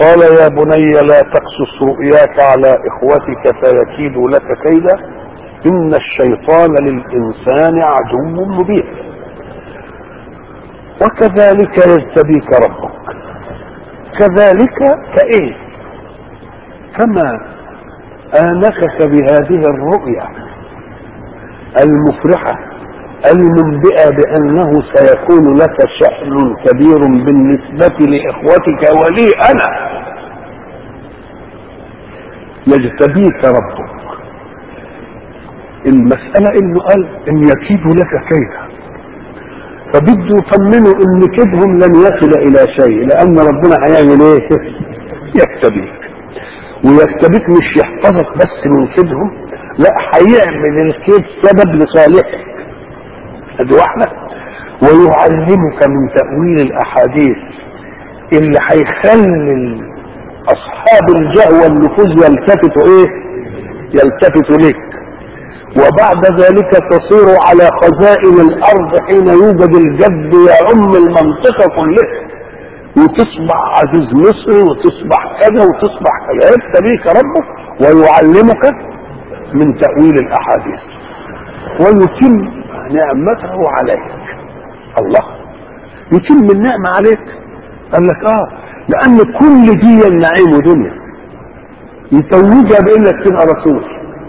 قال يا بني لا تقصص رؤياك على اخوتك فيكيدوا لك كيدا ان الشيطان للانسان عدو مبين وكذلك يجتبيك ربك كذلك كايه كما آنسك بهذه الرؤيا المفرحة المنبئة بأنه سيكون لك شأن كبير بالنسبة لإخوتك ولي أنا يجتبيك ربك المسألة إنه قال إن يكيدوا لك كيدا فبده يطمنوا إن كيدهم لن يصل إلى شيء لأن ربنا هيعمل إيه؟ يكتبيك ويكتبك مش يحفظك بس من كيدهم لا هيعمل الكيد سبب لصالحك ادي واحده ويعلمك من تاويل الاحاديث اللي هيخلي اصحاب الجهوى والنفوذ يلتفتوا ايه يلتفتوا لك وبعد ذلك تصير على خزائن الارض حين يوجد الجد يعم المنطقه كلها وتصبح عزيز مصر وتصبح كذا وتصبح كذا يبتليك ربك ويعلمك من تأويل الأحاديث ويتم نعمته عليك الله يتم النعمة عليك قال لك اه لأن كل دي النعيم دنيا يتوجها بإنك تبقى رسول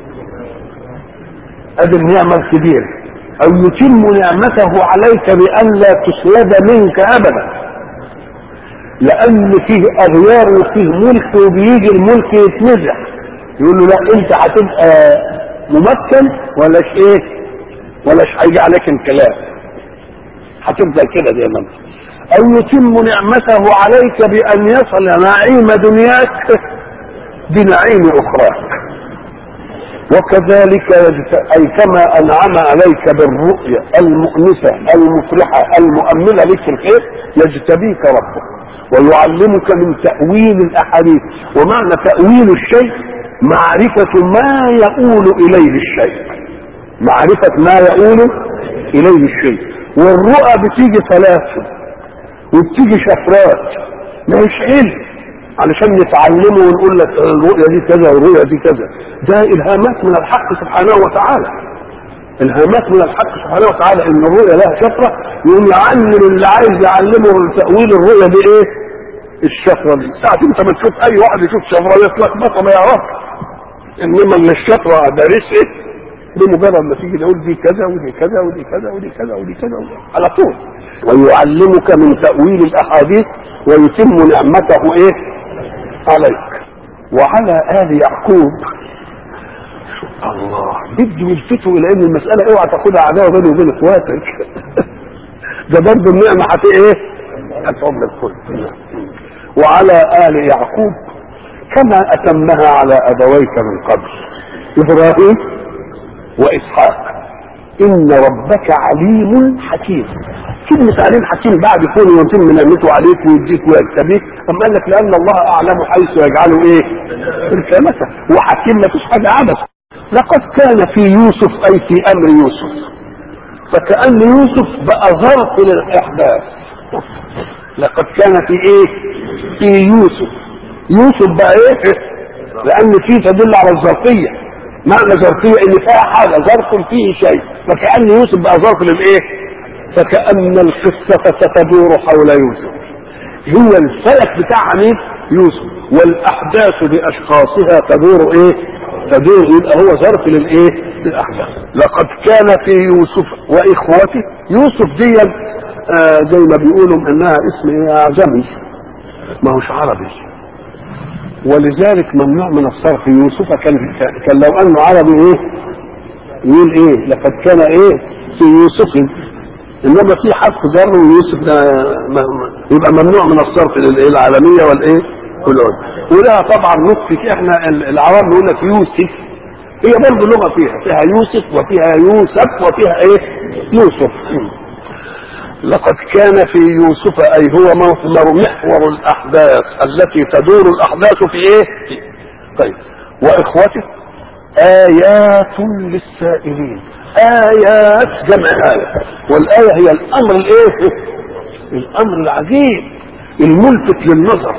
ادي النعمة الكبيرة أو يتم نعمته عليك بأن لا تسلب منك أبدا لان فيه اغيار وفيه ملك وبيجي الملك يتنزع يقول له لا انت هتبقى ممكن ولاش ايه ولاش هيجي عليك الكلام هتفضل كده زي ما انت او يتم نعمته عليك بان يصل نعيم دنياك بنعيم اخراك وكذلك اي كما انعم عليك بالرؤيا المؤنسه المفرحه المؤمنه لك في الخير يجتبيك ربك ويعلمك من تأويل الأحاديث ومعنى تأويل الشيء معرفة ما يقول إليه الشيء معرفة ما يقول إليه الشيء والرؤى بتيجي ثلاثة وبتيجي شفرات ما هيش علم علشان نتعلمه ونقول لك الرؤيا دي كذا والرؤيا دي كذا ده إلهامات من الحق سبحانه وتعالى الهامات من الحق سبحانه وتعالى ان الرؤيا لها شفره يقوم يعلم اللي عايز يعلمه تاويل الرؤيا دي ايه؟ الشفره دي ساعة انت ما تشوف اي واحد يشوف شفره يتلخبط ما يعرفش انما اللي الشفره دارس ايه؟ بمجرد ما تيجي تقول دي كذا ودي كذا ودي كذا ودي كذا ودي كذا ودي على طول ويعلمك من تاويل الاحاديث ويتم نعمته ايه؟ عليك وعلى ال يعقوب الله بده يلفتوا الى ان المساله اوعى تاخدها عداوه بيني وبين اخواتك ده برضه النعمه هت ايه؟ هتعم الكل وعلى ال يعقوب كما اتمها على ابويك من قبل ابراهيم واسحاق ان ربك عليم حكيم كلمة عليم حكيم بعد كونه يتم نعمته عليك ويديك ويكتبيك أما قال لك لأن الله أعلم حيث يجعله إيه؟ رسالته وحكيم ما فيش حاجة عبث لقد كان في يوسف اي في امر يوسف فكأن يوسف بقى ظرف للاحداث لقد كان في ايه في يوسف يوسف بقى ايه لان في تدل على الظرفيه معنى ظرفيه ان فيها حاجه ظرف فيه شيء فكأن يوسف بقى ظرف للايه فكأن القصة ستدور حول يوسف هو الفلك بتاع مين يوسف والاحداث باشخاصها تدور ايه تدور يبقى هو ظرف للايه للاحداث لقد كان في يوسف واخوته يوسف دي آه زي ما بيقولوا انها اسم ايه اعجمي ما هوش عربي ولذلك ممنوع من الصرف يوسف كان كان لو انه عربي ايه يقول ايه لقد كان ايه في يوسف انما في حرف جر ويوسف ده يبقى ممنوع من الصرف العالميه والايه والعود ولها طبعا نطق احنا العوام بيقول لك يوسف هي برضه لغه فيها فيها يوسف وفيها يوسف وفيها ايه يوسف لقد كان في يوسف اي هو مصدر محور الاحداث التي تدور الاحداث في ايه طيب واخوته ايات للسائلين ايات جمع ايه والايه هي الامر الايه الامر العجيب الملفت للنظر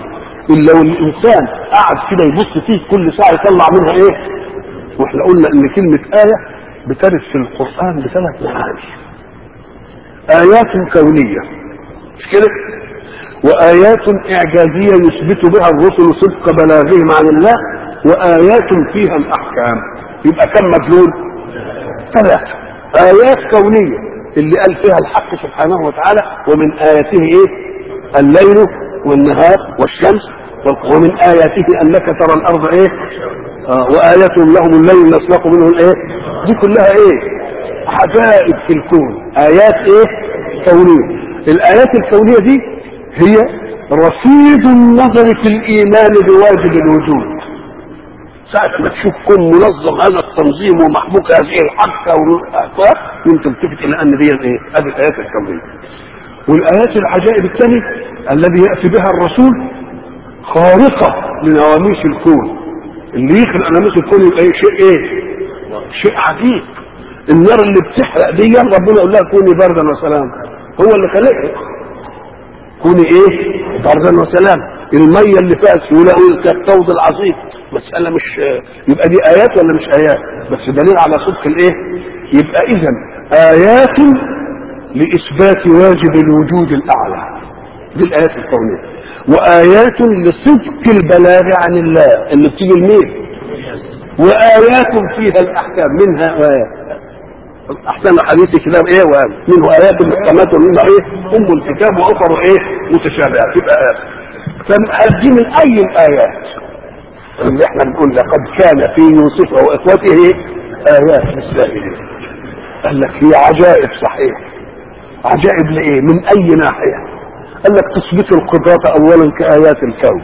إلا لو الإنسان قعد كده يبص فيه كل ساعة يطلع منها إيه وإحنا قلنا إن كلمة آية بترد في القرآن بثلاث معاني آيات كونية مش كده وآيات إعجازية يثبت بها الرسل صدق بلاغهم عن الله وآيات فيها الأحكام يبقى كم مدلول ثلاثة آيات كونية اللي قال فيها الحق سبحانه وتعالى ومن آياته إيه الليل والنهار والشمس ومن آياته أنك ترى الأرض إيه آه وآيات لهم الليل نسلق منه الإيه دي كلها إيه عجائب في الكون آيات إيه كونية الآيات الكونية دي هي رصيد النظر في الإيمان بواجب الوجود ساعة ما تشوف كون منظم هذا التنظيم ومحبوك هذه الحبكة والأفكار يمكن تلتفت إلى أن دي إيه؟ هذه الآيات الكونية. والآيات العجائب الثانية الذي يأتي بها الرسول خارقة لنواميس الكون. اللي يخلق نواميس الكون يبقى إيه؟ شيء إيه؟ شيء عجيب. النار اللي بتحرق دي ربنا يقول لها كوني بردا وسلاما. هو اللي خلقها. كوني إيه؟ بردا وسلاما. المية اللي فيها سهولة كالطود العظيم مسألة مش يبقى دي آيات ولا مش آيات بس دليل على صدق الإيه يبقى إذا آيات لإثبات واجب الوجود الأعلى دي الآيات الكونية وآيات لصدق البلاغ عن الله اللي بتيجي المين وآيات فيها الأحكام منها آيات أحسن حديث كتاب إيه ومنه آيات محكمات ومنه إيه أم الكتاب وأخر إيه متشابهات يبقى آيات فهذه من اي الايات اللي احنا بنقول لقد كان في يوسف واخوته ايات للسائلين قال لك هي عجائب صحيح عجائب لايه من اي ناحيه قال لك تثبت القدرة اولا كايات الكون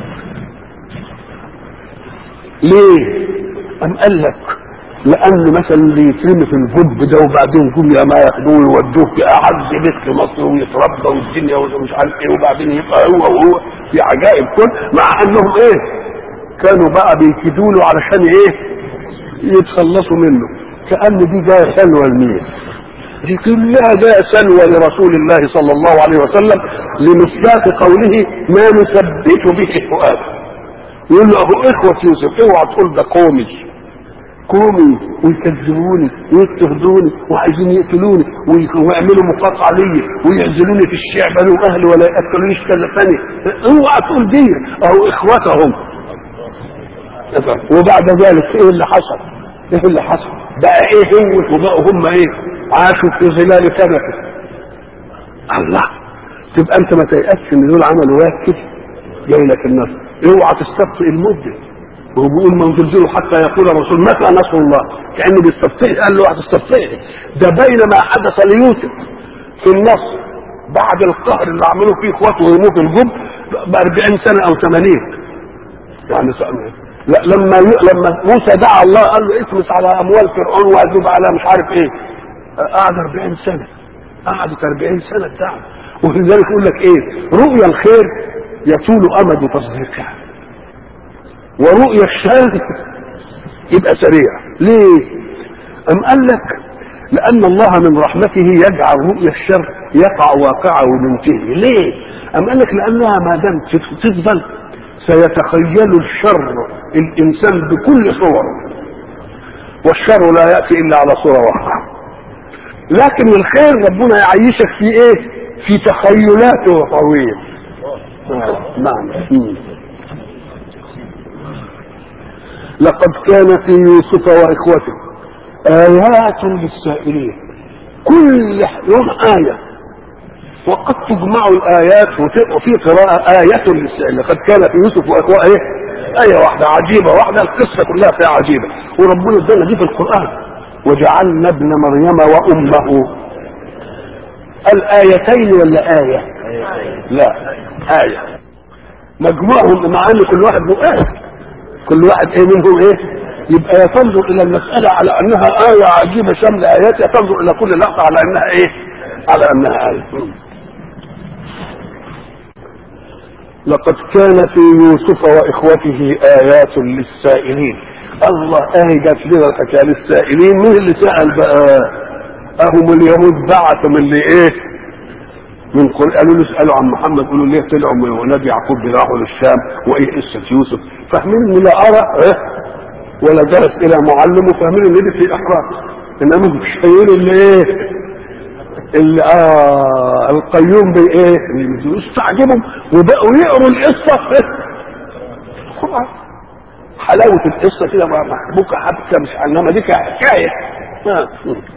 ليه ام قال لك لان مثلا اللي يترمي في الجب ده وبعدين جم يا ما ياخدوه ويودوه في اعز بيت في مصر ويتربى والدنيا ومش عارف ايه وبعدين يبقى هو وهو في عجائب كل مع انهم ايه كانوا بقى بيكيدوا له علشان ايه يتخلصوا منه كان دي جايه سلوى لمين دي كلها جايه سلوى لرسول الله صلى الله عليه وسلم لمصداق قوله ما نثبت به فؤاده يقول له اخوه يوسف اوعى تقول ده قومي قومي ويكذبوني ويضطهدوني وعايزين يقتلوني ويعملوا مقاطعة لي ويعزلوني في الشعب انا واهلي ولا ياكلونيش كذا ثاني اوعى تقول دي اهو اخوتهم وبعد ذلك ايه اللي حصل؟ ايه اللي حصل؟ بقى ايه هو وبقوا هم ايه؟ عاشوا في ظلال كنفه الله تبقى انت ما تيأسش ان دول عملوا واحد كده جاي لك النصر اوعى تستبطئ المده وهو بيقول من زلزله حتى يقول الرسول متى نصر الله كانه بيستفتح قال له هتستفتح ده بينما حدث ليوسف في النصر بعد القهر اللي عملوه فيه اخواته ويموت الجب ب 40 سنه او 80 يعني لا لما لما موسى دعا الله قال له اطمس على اموال فرعون واذوب على مش عارف ايه قعد 40 سنه قعدت 40 سنه بتاع ولذلك يقول لك ايه رؤيا الخير يطول امد تصديقها ورؤيا الشر يبقى سريع ليه ام قال لك لان الله من رحمته يجعل رؤيا الشر يقع واقعه وينتهي ليه ام قال لك لانها ما دام تفضل سيتخيل الشر الانسان بكل صوره والشر لا ياتي الا على صوره واحده لكن الخير ربنا يعيشك في ايه في تخيلاته طويل نعم لقد كان في يوسف واخوته ايات للسائلين كل يوم ايه وقد تجمع الايات وفي قراءه ايه للسائلين لقد كان في يوسف واخوته ايه ايه واحده عجيبه واحده القصه كلها فيها عجيبه وربنا ادانا دي في القران وجعلنا ابن مريم وامه الايتين ولا ايه لا ايه مجموعهم مع ان كل واحد له ايه كل واحد ايه منهم ايه يبقى تنظر الى المسألة على انها آية عجيبة شاملة ايات تنظر الى كل لحظة على انها ايه على انها آية لقد كان في يوسف واخوته ايات للسائلين الله ايه جات لنا الحكايه للسائلين مين اللي سال بقى اهم اليهود بعثوا من اللي ايه من قل قالوا له اسالوا عن محمد قالوا ليه طلعوا من ولاد يعقوب راحوا للشام وايه قصه يوسف فاهمين ان لا ارى إيه؟ ولا درس الى معلم وفاهمين ان دي في احراج انما مش هيقولوا اللي ايه اللي آه القيوم بايه يستعجبوا وبقوا يقروا القصه خلاص حلاوه القصه كده محبوكه حبكه مش انما دي حكايه آه.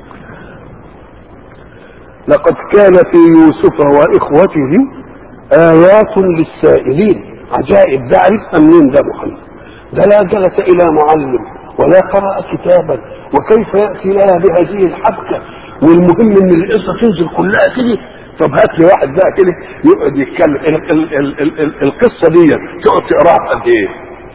لقد كان في يوسف واخوته ايات للسائلين عجائب ده عرفنا منين ده محمد ده لا جلس الى معلم ولا قرأ كتابا وكيف يأتي لنا بهذه الحبكة والمهم ان القصة تنزل كلها كده طب هات لي واحد بقى كده يقعد يتكلم ال ال ال ال ال القصة دي تقعد تقراها قد ايه؟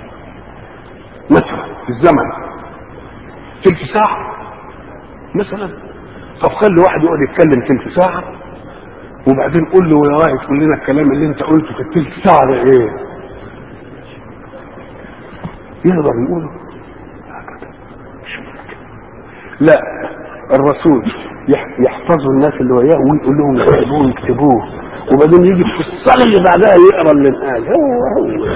مثلا في الزمن تلت ساعة مثلا طب خلي واحد يقعد يتكلم تلت ساعة وبعدين قول له يا واحد قول لنا الكلام اللي انت قلته في التلت ساعة ده ايه؟ يقدر يقوله لا الرسول يحفظوا الناس اللي وياه ويقول لهم يكتبوه يكتبوه وبعدين يجي في الصلاة اللي بعدها يقرا اللي انقال هو هو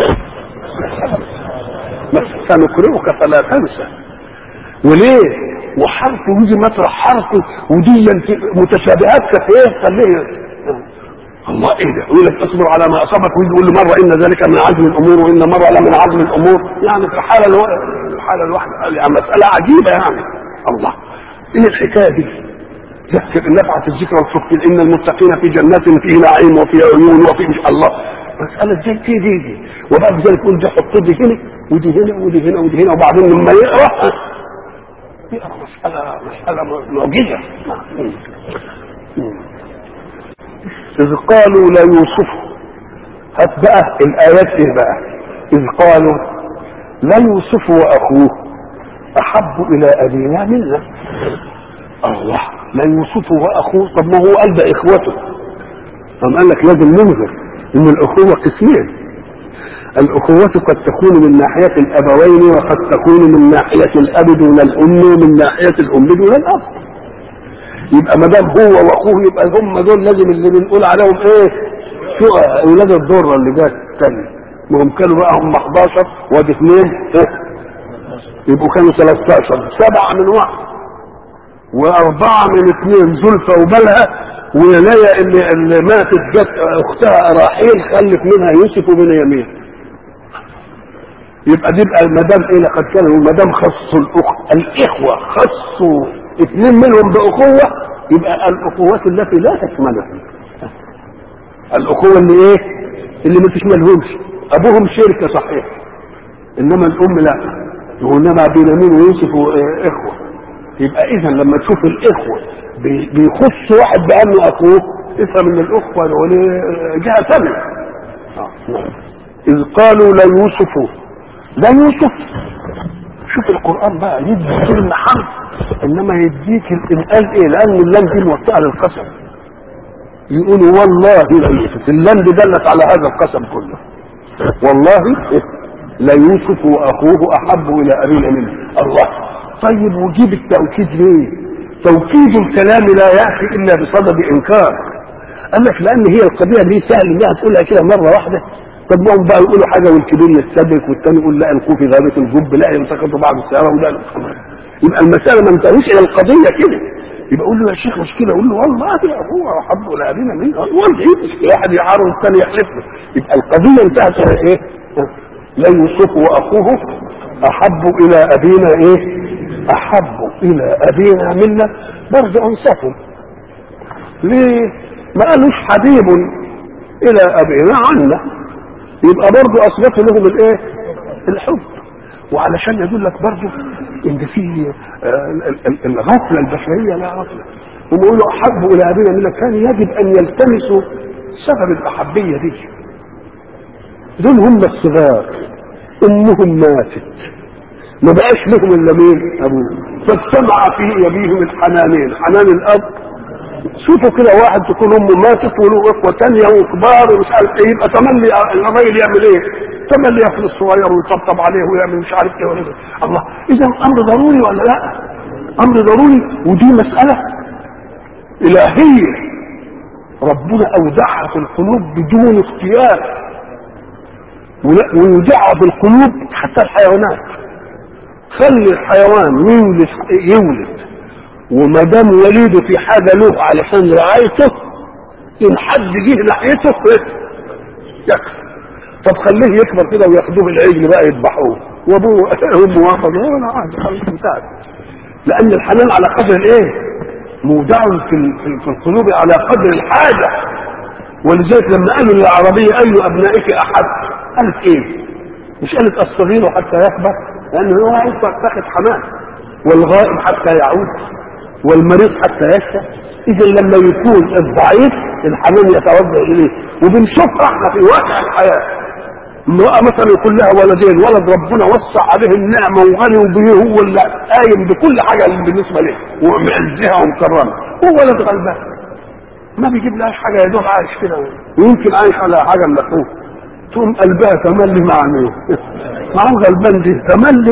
سنقرئك فلا تنسى وليه؟ وحرفه يجي مطرح حرفه ودي متشابهات كثيره خليه الله ايه ده؟ يقول لك اصبر على ما اصابك ويجي يقول له مره ان ذلك من عزم الامور وان مره لمن عزم الامور يعني في الحاله الو... الحاله الواحده يعني مساله عجيبه يعني الله ايه الحكايه دي؟ ذكر نفعت الذكر والفكر ان المتقين في جنات فيه نعيم وفي عيون وفي مش الله مساله دي دي دي, دي. وبعد ذلك يقول ده حط دي هنا ودي هنا ودي هنا ودي هنا وبعدين لما يقرا يقرا مساله مساله معجزه إذ قالوا ليوسف هات بقى الآيات إيه بقى إذ قالوا ليوسف وأخوه أحب إلى أبينا منا الله ليوسف وأخوه طب ما هو قال ده إخوته طب قال لك لازم ننظر إن الأخوة قسمين الأخوة قد تكون من ناحية الأبوين وقد تكون من ناحية الأب دون الأم ومن ناحية الأم دون الأب يبقى ما دام هو واخوه يبقى هم دول لازم اللي بنقول عليهم ايه شقق اولاد الضره اللي جت الثانيه ما هم كانوا بقى هم 11 وادي اثنين إيه؟ يبقوا كانوا 13 سبعه من واحد واربعه من اثنين زلفى وبلها وينايا اللي, اللي ماتت جت اختها راحيل خلف منها يوسف وبنيامين يبقى دي بقى ما دام ايه لقد كانوا ما دام خصوا الاخ الاخوه خصوا اثنين منهم باخوه يبقى الاخوات التي لا تشملهم الاخوه اللي ايه اللي ما تشملهمش ابوهم شركه صحيح انما الام لا وانما بنيامين ويوسف اخوه يبقى اذا لما تشوف الاخوه بيخص واحد بانه اخوه افهم ان الاخوه دول جهه ثانيه اذ قالوا ليوسف لا يوسف شوف القرآن بقى يدي كلمة حرف إنما يديك الإنقاذ إيه لأن اللام دي موسعة للقسم يقولوا والله لا يوسف اللام دي دلت على هذا القسم كله والله لا يوسف وأخوه أحب إلى أبينا منه الله طيب وجيب التوكيد ليه؟ توكيد الكلام لا يأتي إلا بصدد إنكار قال لك لأن هي القضية دي سهل إنها تقولها كده مرة واحدة طب ما هم بقى يقولوا حاجه والكبير يستدرك والثاني يقول لا القوا في غابه الجب لا يلتقطوا بعض السياره ولا يبقى المساله ما انتهيش الى القضيه كده يبقى اقول له يا شيخ مشكله اقول له والله هو احب الى ابينا من والله ايه مشكله واحد يعارض والثاني يحلف له يبقى القضيه انتهت الى ايه؟ لا يوسف واخوه احب الى ابينا ايه؟ احب الى ابينا منا برضه انصفوا ليه؟ ما قالوش حبيب الى ابينا عنا يبقى برضه اثبتوا لهم الايه الحب وعلشان يقول لك برضه ان في الغفله البشريه لا غفله هم يقولوا احبوا الى ابينا من كان يجب ان يلتمسوا سبب الاحبيه دي دول هم الصغار امهم ماتت ما بقاش لهم الا مين ابوه فاجتمع في ابيهم الحنانين حنان الاب شوفوا كده واحد تكون امه ماتت وله اخوه ثانيه وكبار ومش عارف ايه يبقى تملي الراجل يعمل ايه؟ تملي ياكل الصغير ويطبطب عليه ويعمل مش عارف ايه ولا الله اذا امر ضروري ولا لا؟ امر ضروري ودي مساله الهيه ربنا اودعها في القلوب بدون اختيار ويودعها في القلوب حتى الحيوانات خلي الحيوان يولد يولد وما دام وليده في حاجه له علشان رعايته ان حد جه ناحيته يكفي طب خليه يكبر كده وياخدوه العجل بقى يذبحوه وابوه وامه واخدوه ولا حاجه خلاص انتهت لان الحنان على قدر الايه؟ مودع في في القلوب على قدر الحاجه ولذلك لما قالوا للعربيه اي ابنائك احد قالت ايه؟ مش قالت الصغير حتى يكبر لانه هو يكبر تاخد حنان والغائب حتى يعود والمريض حتى يشفى اذا لما يكون الضعيف الحنان يتوجه اليه وبنشوفها احنا في واقع الحياه امرأة مثلا يكون لها ولدين ولد ربنا وسع عليه النعمة وغني به هو اللي قايم بكل حاجة بالنسبة له ومعزها ومكرمة هو ولد غلبان ما بيجيب لهاش حاجة يا دوب عايش كده ويمكن عايش على حاجة من اخوه تقوم قلبها تملي مع مين؟ مع غلبان دي تملي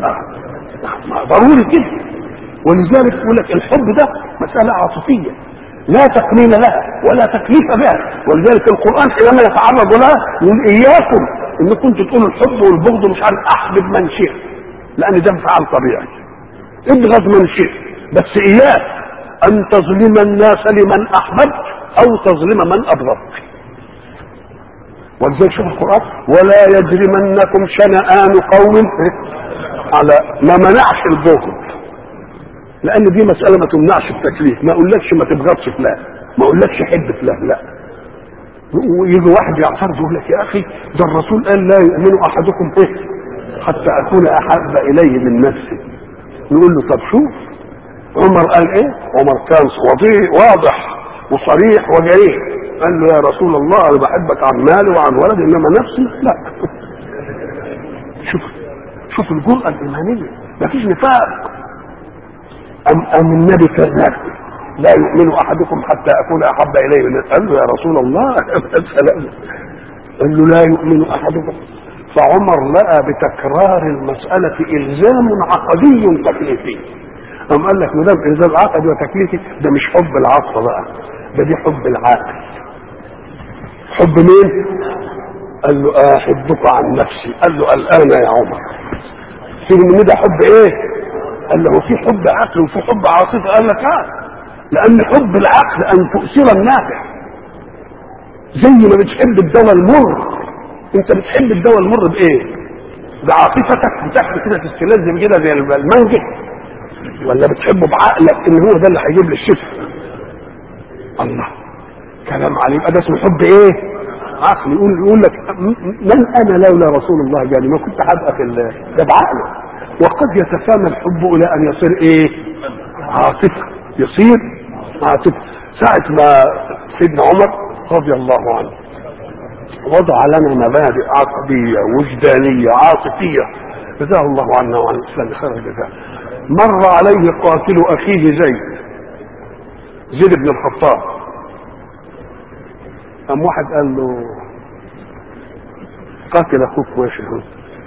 ضروري كده ولذلك يقول لك الحب ده مسألة عاطفية لا تقنين لها ولا تكليف بها ولذلك القرآن حينما يتعرض لها يقول إياكم إن كنت تقولوا الحب والبغض مش عارف أحبب من شئت لأن ده انفعال طبيعي ابغض من شئت بس إياك أن تظلم الناس لمن أحببت أو تظلم من أبغضت ولذلك شوف القرآن ولا يجرمنكم شنآن قوم على ما منعش البغض لان دي مساله ما تمنعش التكليف ما اقولكش ما تبغضش فلان ما اقولكش حب فلان لا ويجي واحد يعترض يقول لك يا اخي ده الرسول قال لا يؤمن احدكم ايه حتى اكون احب اليه من نفسي يقول له طب شوف عمر قال ايه عمر كان وضيع واضح وصريح وجريح قال له يا رسول الله انا بحبك عن مالي وعن ولدي انما نفسي لا شوف شوف الجرأة الإيمانية مفيش نفاق أم, أم النبي كذاب لا يؤمن أحدكم حتى أكون أحب إليه من قال له يا رسول الله سلام قال له لا يؤمن أحدكم فعمر لقى بتكرار المسألة إلزام عقدي تكليفي أم قال لك ما دام إلزام عقدي وتكليفي ده مش حب العاطفة بقى ده دي حب العقل حب مين؟ قال له أحبك عن نفسي قال له الآن يا عمر في من ده حب إيه؟ قال له في حب عقل وفي حب عاطفه قال لك اه لان حب العقل ان تؤثر النافع زي ما بتحب الدواء المر انت بتحب الدواء المر بايه بعاطفتك بتاخد كده تستلذ كده زي المانجا ولا بتحبه بعقلك ان هو ده اللي هيجيب لي الشفاء الله كلام عليه يبقى ده اسمه حب ايه عقل يقول يقول لك من انا لولا رسول الله جاني ما كنت هبقى في ده بعقله وقد يتسامى الحب الى ان يصير ايه عاطفه يصير عاطفه ساعة ما سيدنا عمر رضي الله عنه وضع لنا مبادئ عقدية وجدانية عاطفية جزاه الله عنا وعن الإسلام خير الجزاء مر عليه قاتل أخيه زيد زيد بن الخطاب قام واحد قال له قاتل أخوك ويشه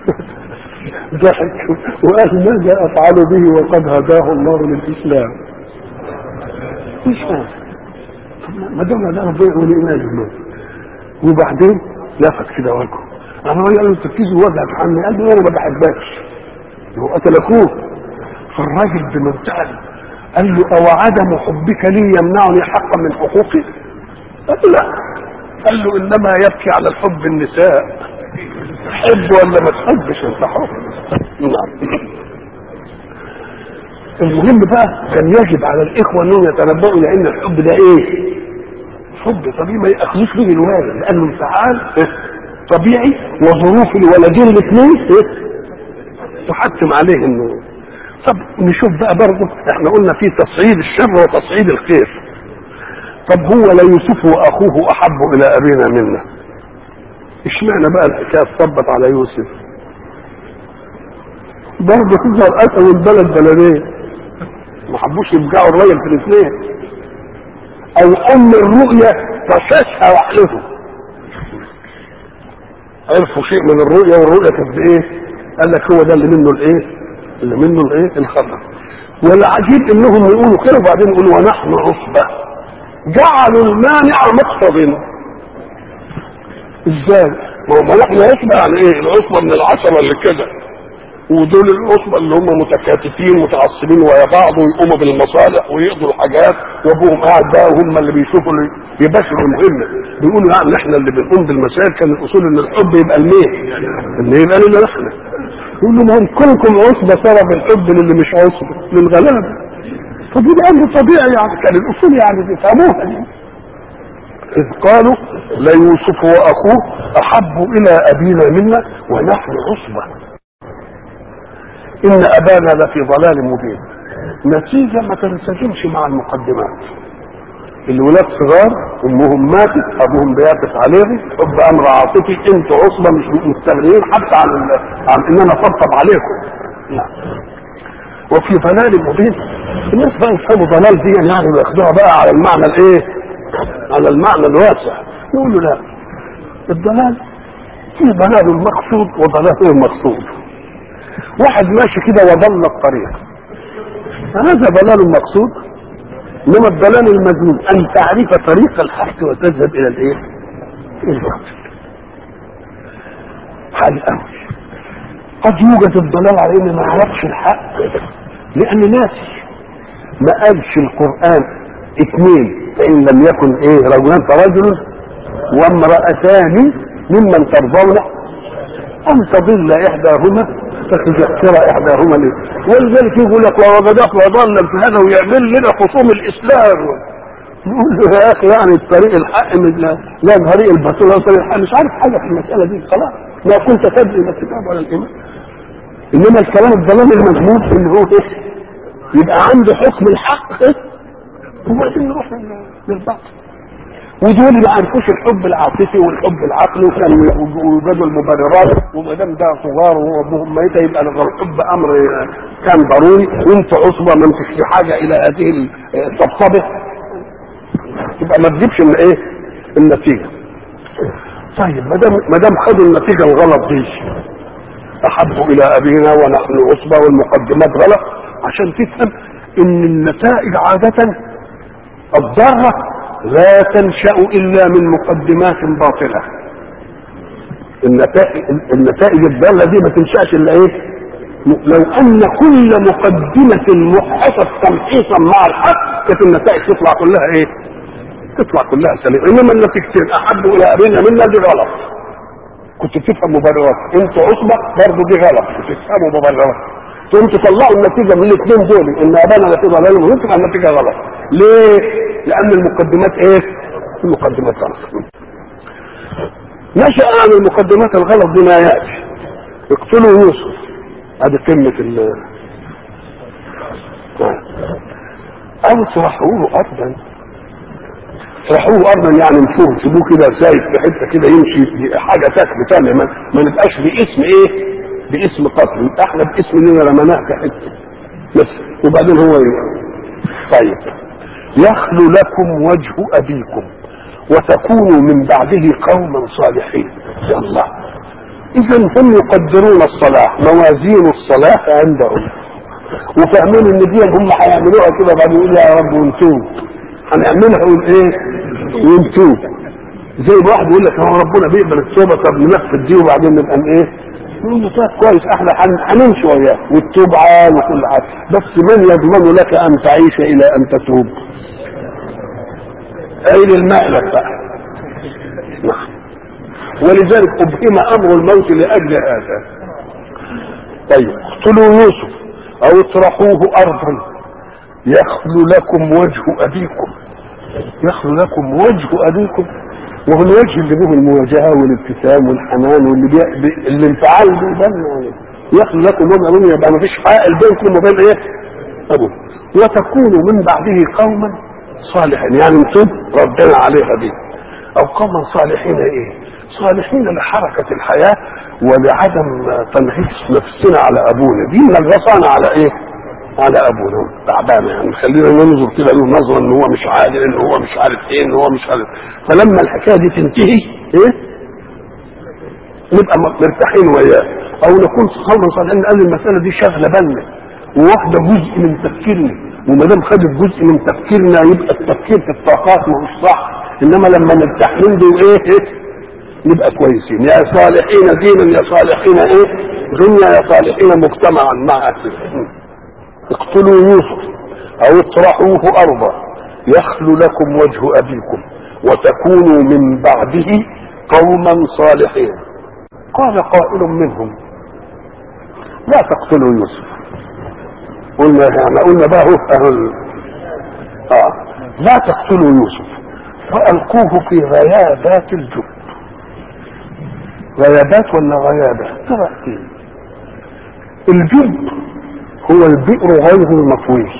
ضحك وقال ماذا افعل به وقد هداه الله للاسلام مش فاهم ما دام ده ربنا يقول ايمان وبعدين لفت كده وجهه انا قال له تركيز وجهك عني قال له انا ما بحبكش هو قتل اخوه فالراجل بمنتهى قال له او عدم حبك لي يمنعني حقا من حقوقي قال له لا قال له انما يبكي على الحب النساء تحب ولا ما تحبش انت حر نعم المهم بقى كان يجب على الاخوه انهم يتنبؤوا لان الحب ده ايه؟ حب طبيعي ما ياخذوش به الوالد لانه انفعال طبيعي وظروف الولدين الاثنين تحتم عليه انه طب نشوف بقى برضه احنا قلنا في تصعيد الشر وتصعيد الخير طب هو لا يوسف واخوه احب الى ابينا منا اشمعنى بقى الحكايه تصبت على يوسف برضه تظهر اسد البلد بلدين ما حبوش يرجعوا الراجل في الاثنين او ام الرؤيا فشاشها وحلفه عرفوا شيء من الرؤيا والرؤيا كانت ايه قال لك هو ده اللي منه الايه اللي منه الايه الخطر والعجيب انهم يقولوا كده وبعدين يقولوا ونحن عصبه جعلوا المانع مقتض ازاي؟ ما هو نحن عصبة يعني ايه؟ العصبة من العشرة اللي كده ودول العصبة اللي هم متكاتفين متعصبين ويا بعض ويقوموا بالمصالح ويقضوا الحاجات وابوهم قاعد بقى وهم اللي بيشوفوا اللي يباشروا المهمة بيقولوا يعني احنا اللي بنقوم بالمسائل كان الاصول ان الحب يبقى المين ان يبقى لنا نحن يقول له ما هم كلكم عصبة سبب الحب للي مش عصبة للغلابة فدي امر طبيعي يعني كان الاصول يعني بيفهموها دي إذ قالوا ليوسف وأخوه أحب إلى أبينا منا ونحن عصبة إن أبانا لفي ضلال مبين نتيجة ما تنسجمش مع المقدمات الولاد صغار أمهم ماتت أبوهم بيقف عليهم حب أمر عاطفي أنتوا عصبة مش مستغنيين حتى عن عن إن أنا أطبطب عليكم لا وفي ضلال مبين الناس بقى يفهموا ضلال دي يعني وياخدوها بقى على المعنى الايه؟ على المعنى الواسع يقولوا لا الضلال في ضلال المقصود وضلال غير المقصود واحد ماشي كده وضل الطريق هذا ضلال مقصود انما الضلال المذموم ان تعرف طريق الحق وتذهب الى الايه؟ الباطل حال قوي قد يوجد الضلال على ان ما يعرفش الحق لان ناسي ما قالش القران اثنين فإن لم يكن إيه رجلان فرجل وامرأتان ممن ترضون أن تضل إحداهما فتذكر إحداهما ليه ولذلك يقول لك ووجدك وضل في هذا ويعمل لنا خصوم الإسلام نقول له يا أخي يعني الطريق الحق من لا, لا طريق الباطل ولا طريق الحق مش عارف حاجة في المسألة دي خلاص ما كنت تدري لا الكتاب ولا الإيمان إنما الكلام الضلال المذموم إن هو إيه يبقى عنده حكم الحق إيه وبعدين نروح للباطل ودول ما عرفوش الحب العاطفي والحب العقلي وكانوا يوجدوا المبررات وما دام ده صغار وهو ابوهم ميت يبقى الحب امر كان ضروري وانت عصبه ما انتش في حاجه الى هذه الطبطبه يبقى ما تجيبش من ايه النتيجه طيب ما دام ما دام خدوا النتيجه الغلط دي احبوا الى ابينا ونحن عصبه والمقدمات غلط عشان تفهم ان النتائج عاده الضارة لا تنشأ إلا من مقدمات باطلة النتائج النتائج الضالة دي ما تنشأش إلا إيه؟ لو أن كل مقدمة محصت تمحيصا مع الحق كانت النتائج تطلع كلها إيه؟ تطلع كلها سليمة إنما النتيجتين أحب إلى أبينا منا دي غلط كنت بتفهم مبررات أنتوا عصبة برضه دي غلط بتفهموا مبررات تقوم تطلعوا النتيجة من الاثنين دول إن أبانا لا في ضلال مهم تبقى النتيجة غلط ليه؟ لأن المقدمات إيه؟ المقدمات غلط. نشأ عن المقدمات الغلط دي ما يأتي. اقتلوا يوسف. هذه كلمة ال أو اطرحوه أرضا. اطرحوه أرضا يعني انفوه سيبوه كده سايب في حتة كده يمشي حاجة تاكل تانية ما, ما نبقاش باسم إيه؟ باسم قتل يبقى احنا باسم اننا رمناه في حتة. بس وبعدين هو يبقى. طيب يخلو لكم وجه أبيكم وتكونوا من بعده قوما صالحين يا الله إذا هم يقدرون الصلاح موازين الصلاح عندهم وفاهمين ان دي هم هيعملوها كده بعد يقول يا رب ونتوب هنعملها ونايه ونتوب زي ما واحد يقول لك هو ربنا بيقبل التوبه طب ننفذ دي وبعدين نبقى ايه يقول له طيب كويس احنا هنمشي وياه والتوب عام وكل حاجه بس من يضمن لك ان تعيش الى ان تتوب اين المهلك بقى نعم ولذلك ابهم امر الموت لاجل هذا طيب اقتلوا يوسف او اطرحوه ارضا يخلو لكم وجه ابيكم يخلو لكم وجه ابيكم وهو الوجه اللي به المواجهه والابتسام والحنان واللي بي... بي... الانفعال بيبان يخلو لكم وجه ابيكم يبقى ما فيش حائل بينكم وبين ايه؟ ابوه وتكونوا من بعده قوما صالحين يعني انتم ردنا عليها دي او قوما صالحين ايه؟ صالحين لحركة الحياة ولعدم تنغيص نفسنا على أبونا دي نغصانا على إيه؟ على أبونا تعبانة يعني خلينا ننظر كده له نظرة إن هو مش عادل إن هو مش عارف إيه إن هو مش عارف فلما الحكاية دي تنتهي إيه؟ نبقى مرتاحين وياه أو نكون قوما صالحين قال المسألة دي شاغلة بالنا وواخدة جزء من تفكيرنا وما دام خدت جزء من تفكيرنا يبقى التفكير في الطاقات ما هوش صح انما لما نرتاح من دي وايه إيه؟ نبقى كويسين يا صالحين دينا يا صالحين ايه دنيا يا صالحين مجتمعا مع أهله. اقتلوا يوسف او اطرحوه ارضا يخل لكم وجه ابيكم وتكونوا من بعده قوما صالحين قال قائل منهم لا تقتلوا يوسف قلنا يعني قلنا بقى هو أهل. اه لا تقتلوا يوسف والقوه في غيابات الجب غيابات ولا غيابه ترى الجب هو البئر غير المطوي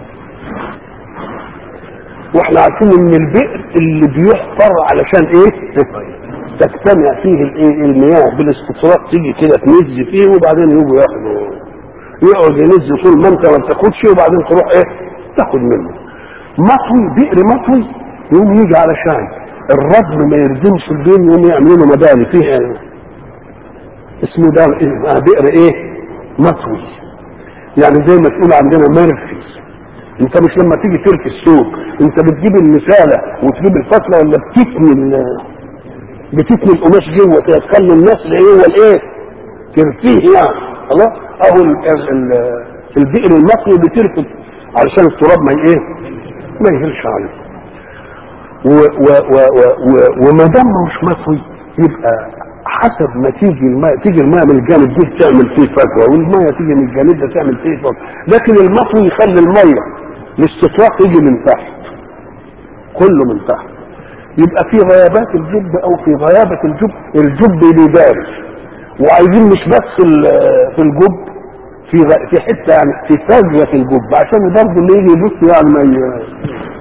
واحنا عارفين ان البئر اللي بيحفر علشان ايه تجتمع فيه الايه المياه بالاستطراد تيجي كده تنز فيه وبعدين يجوا ياخدوا يقعد ينز طول ما انت ما بتاخدش وبعدين تروح ايه تاخد منه مطوي بئر مطوي يقوم يجي علشان الردم ما يردمش البين يقوم يعملوا له مباني فيه يعني اسمه ده إيه؟ بئر ايه مطوي يعني زي ما تقول عندنا مرفي انت مش لما تيجي ترفي السوق انت بتجيب المساله وتجيب الفتله ولا بتتني ال- بتتني القماش جوه كده تخلي الناس اللي هو الايه ترفيه يعني خلاص اهو ال- ال- ال- البئر المطوي بترفي علشان التراب ما ايه ما يهلش عليه و- و- و- و- و- وما دام مش مطوي يبقى حسب ما تيجي الماء تيجي الماء من الجانب ده تعمل فيه فجوه والماء تيجي من الجانب ده تعمل فيه فجوه لكن المطوي يخلي الميه الاستطراق يجي من تحت كله من تحت يبقى في غيابات الجب او في غيابه الجب الجب بيبارز وعايزين مش بس ال- في الجب في غ- في حته يعني في فجوه في الجب عشان برضه اللي يجي يبص يعني ما ي-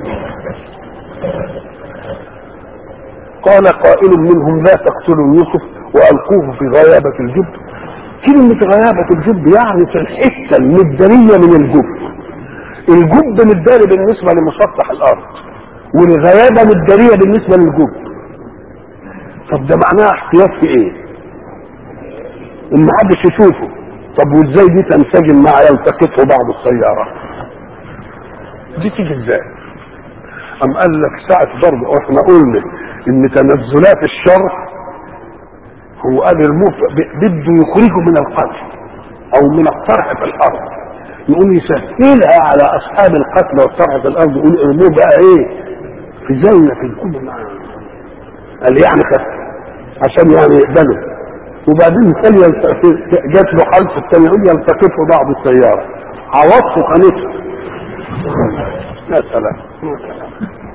قال قائل منهم لا تقتلوا يوسف والقوه في غيابه الجب كلمه غيابه الجب يعني في الحته المداريه من الجب الجب مداري بالنسبه لمسطح الارض والغيابه مداريه بالنسبه للجب طب ده معناها احتياط في ايه؟ ان محدش يشوفه طب وازاي دي تنسجم مع يلتقطه بعض السياره؟ دي تيجي ازاي؟ أم قال لك ساعة برضه احنا قلنا ان تنزلات الشر هو قال الموت ب- بده يخرجه من القتل او من الطرح في الارض يقوم يسهلها على اصحاب القتل والطرح في الارض يقول ارموه بقى ايه في زاويه في الكل معاه قال يعني خف عشان يعني يقبله وبعدين قال يلت- جات له حلف الثاني يقول يلتقطه بعض السياره عوضته خانته يا سلام يا سلام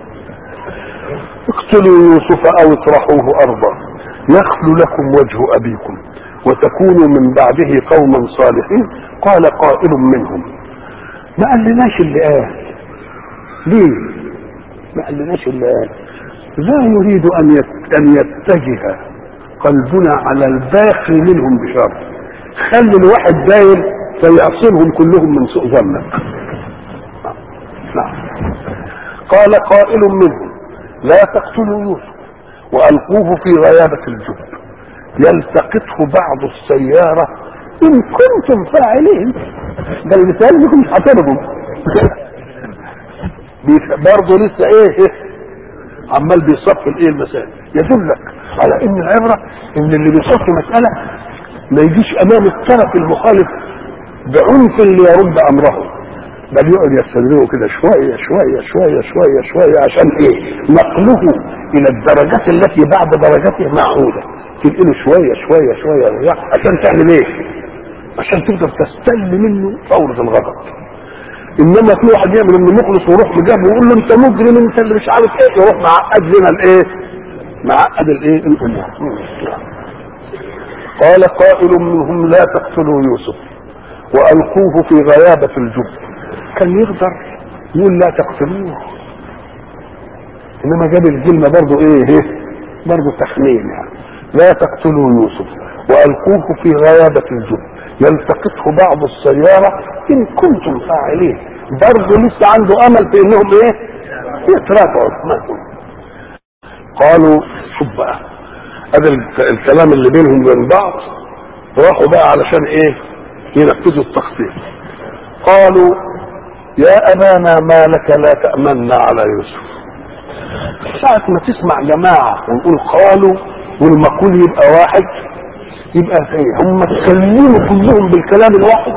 اقتلوا يوسف او اطرحوه ارضا يخل لكم وجه ابيكم وتكونوا من بعده قوما صالحين قال قائل منهم ما قالناش اللي قال ليه ما قالناش اللي قال لا يريد ان يت- ان يتجه قلبنا على الباقي منهم بشر خلي الواحد داير فيعصرهم كلهم من سوء ظنك نعم قال قائل منهم لا تقتلوا يوسف والقوه في غيابه الجب يلتقطه بعض السياره ان كنتم فاعلين ده المثال انكم مش هترضوا برضه لسه ايه عمال بيصفي الايه المسائل يدلك على ان العبره ان اللي بيصفي مساله ما يجيش امام الطرف المخالف بعنف اللي يرد امره بل يقعد يستدرجه كده شويه شويه شويه شويه شويه عشان ايه؟ نقله الى الدرجات التي بعد درجته معهوده تنقله شويه شويه شويه عشان تعمل ايه؟ عشان تقدر تستل منه فورة الغضب انما في واحد يعمل انه مخلص ويروح بجنبه ويقول له انت مجرم انت اللي مش عارف ايه يروح معقد لنا الايه؟ معقد الايه؟ الامور قال قائل منهم لا تقتلوا يوسف والقوه في غيابه الجب كان يقدر يقول لا تقتلوه انما جاب الكلمه برضه ايه ايه برضه تخمين يعني لا تقتلوا يوسف والقوه في غيابه الجب يلتقطه بعض السياره ان كنتم فاعلين برضه لسه عنده امل في انهم ايه يتراجعوا ما يكون. قالوا شوف بقى هذا الك- الكلام اللي بينهم وبين بعض راحوا بقى علشان ايه ينفذوا التخطيط قالوا يا ابانا ما لك لا تامنا على يوسف ساعة ما تسمع جماعة ونقول قالوا والمقول يبقى واحد يبقى ايه هم اتكلموا كلهم بالكلام الواحد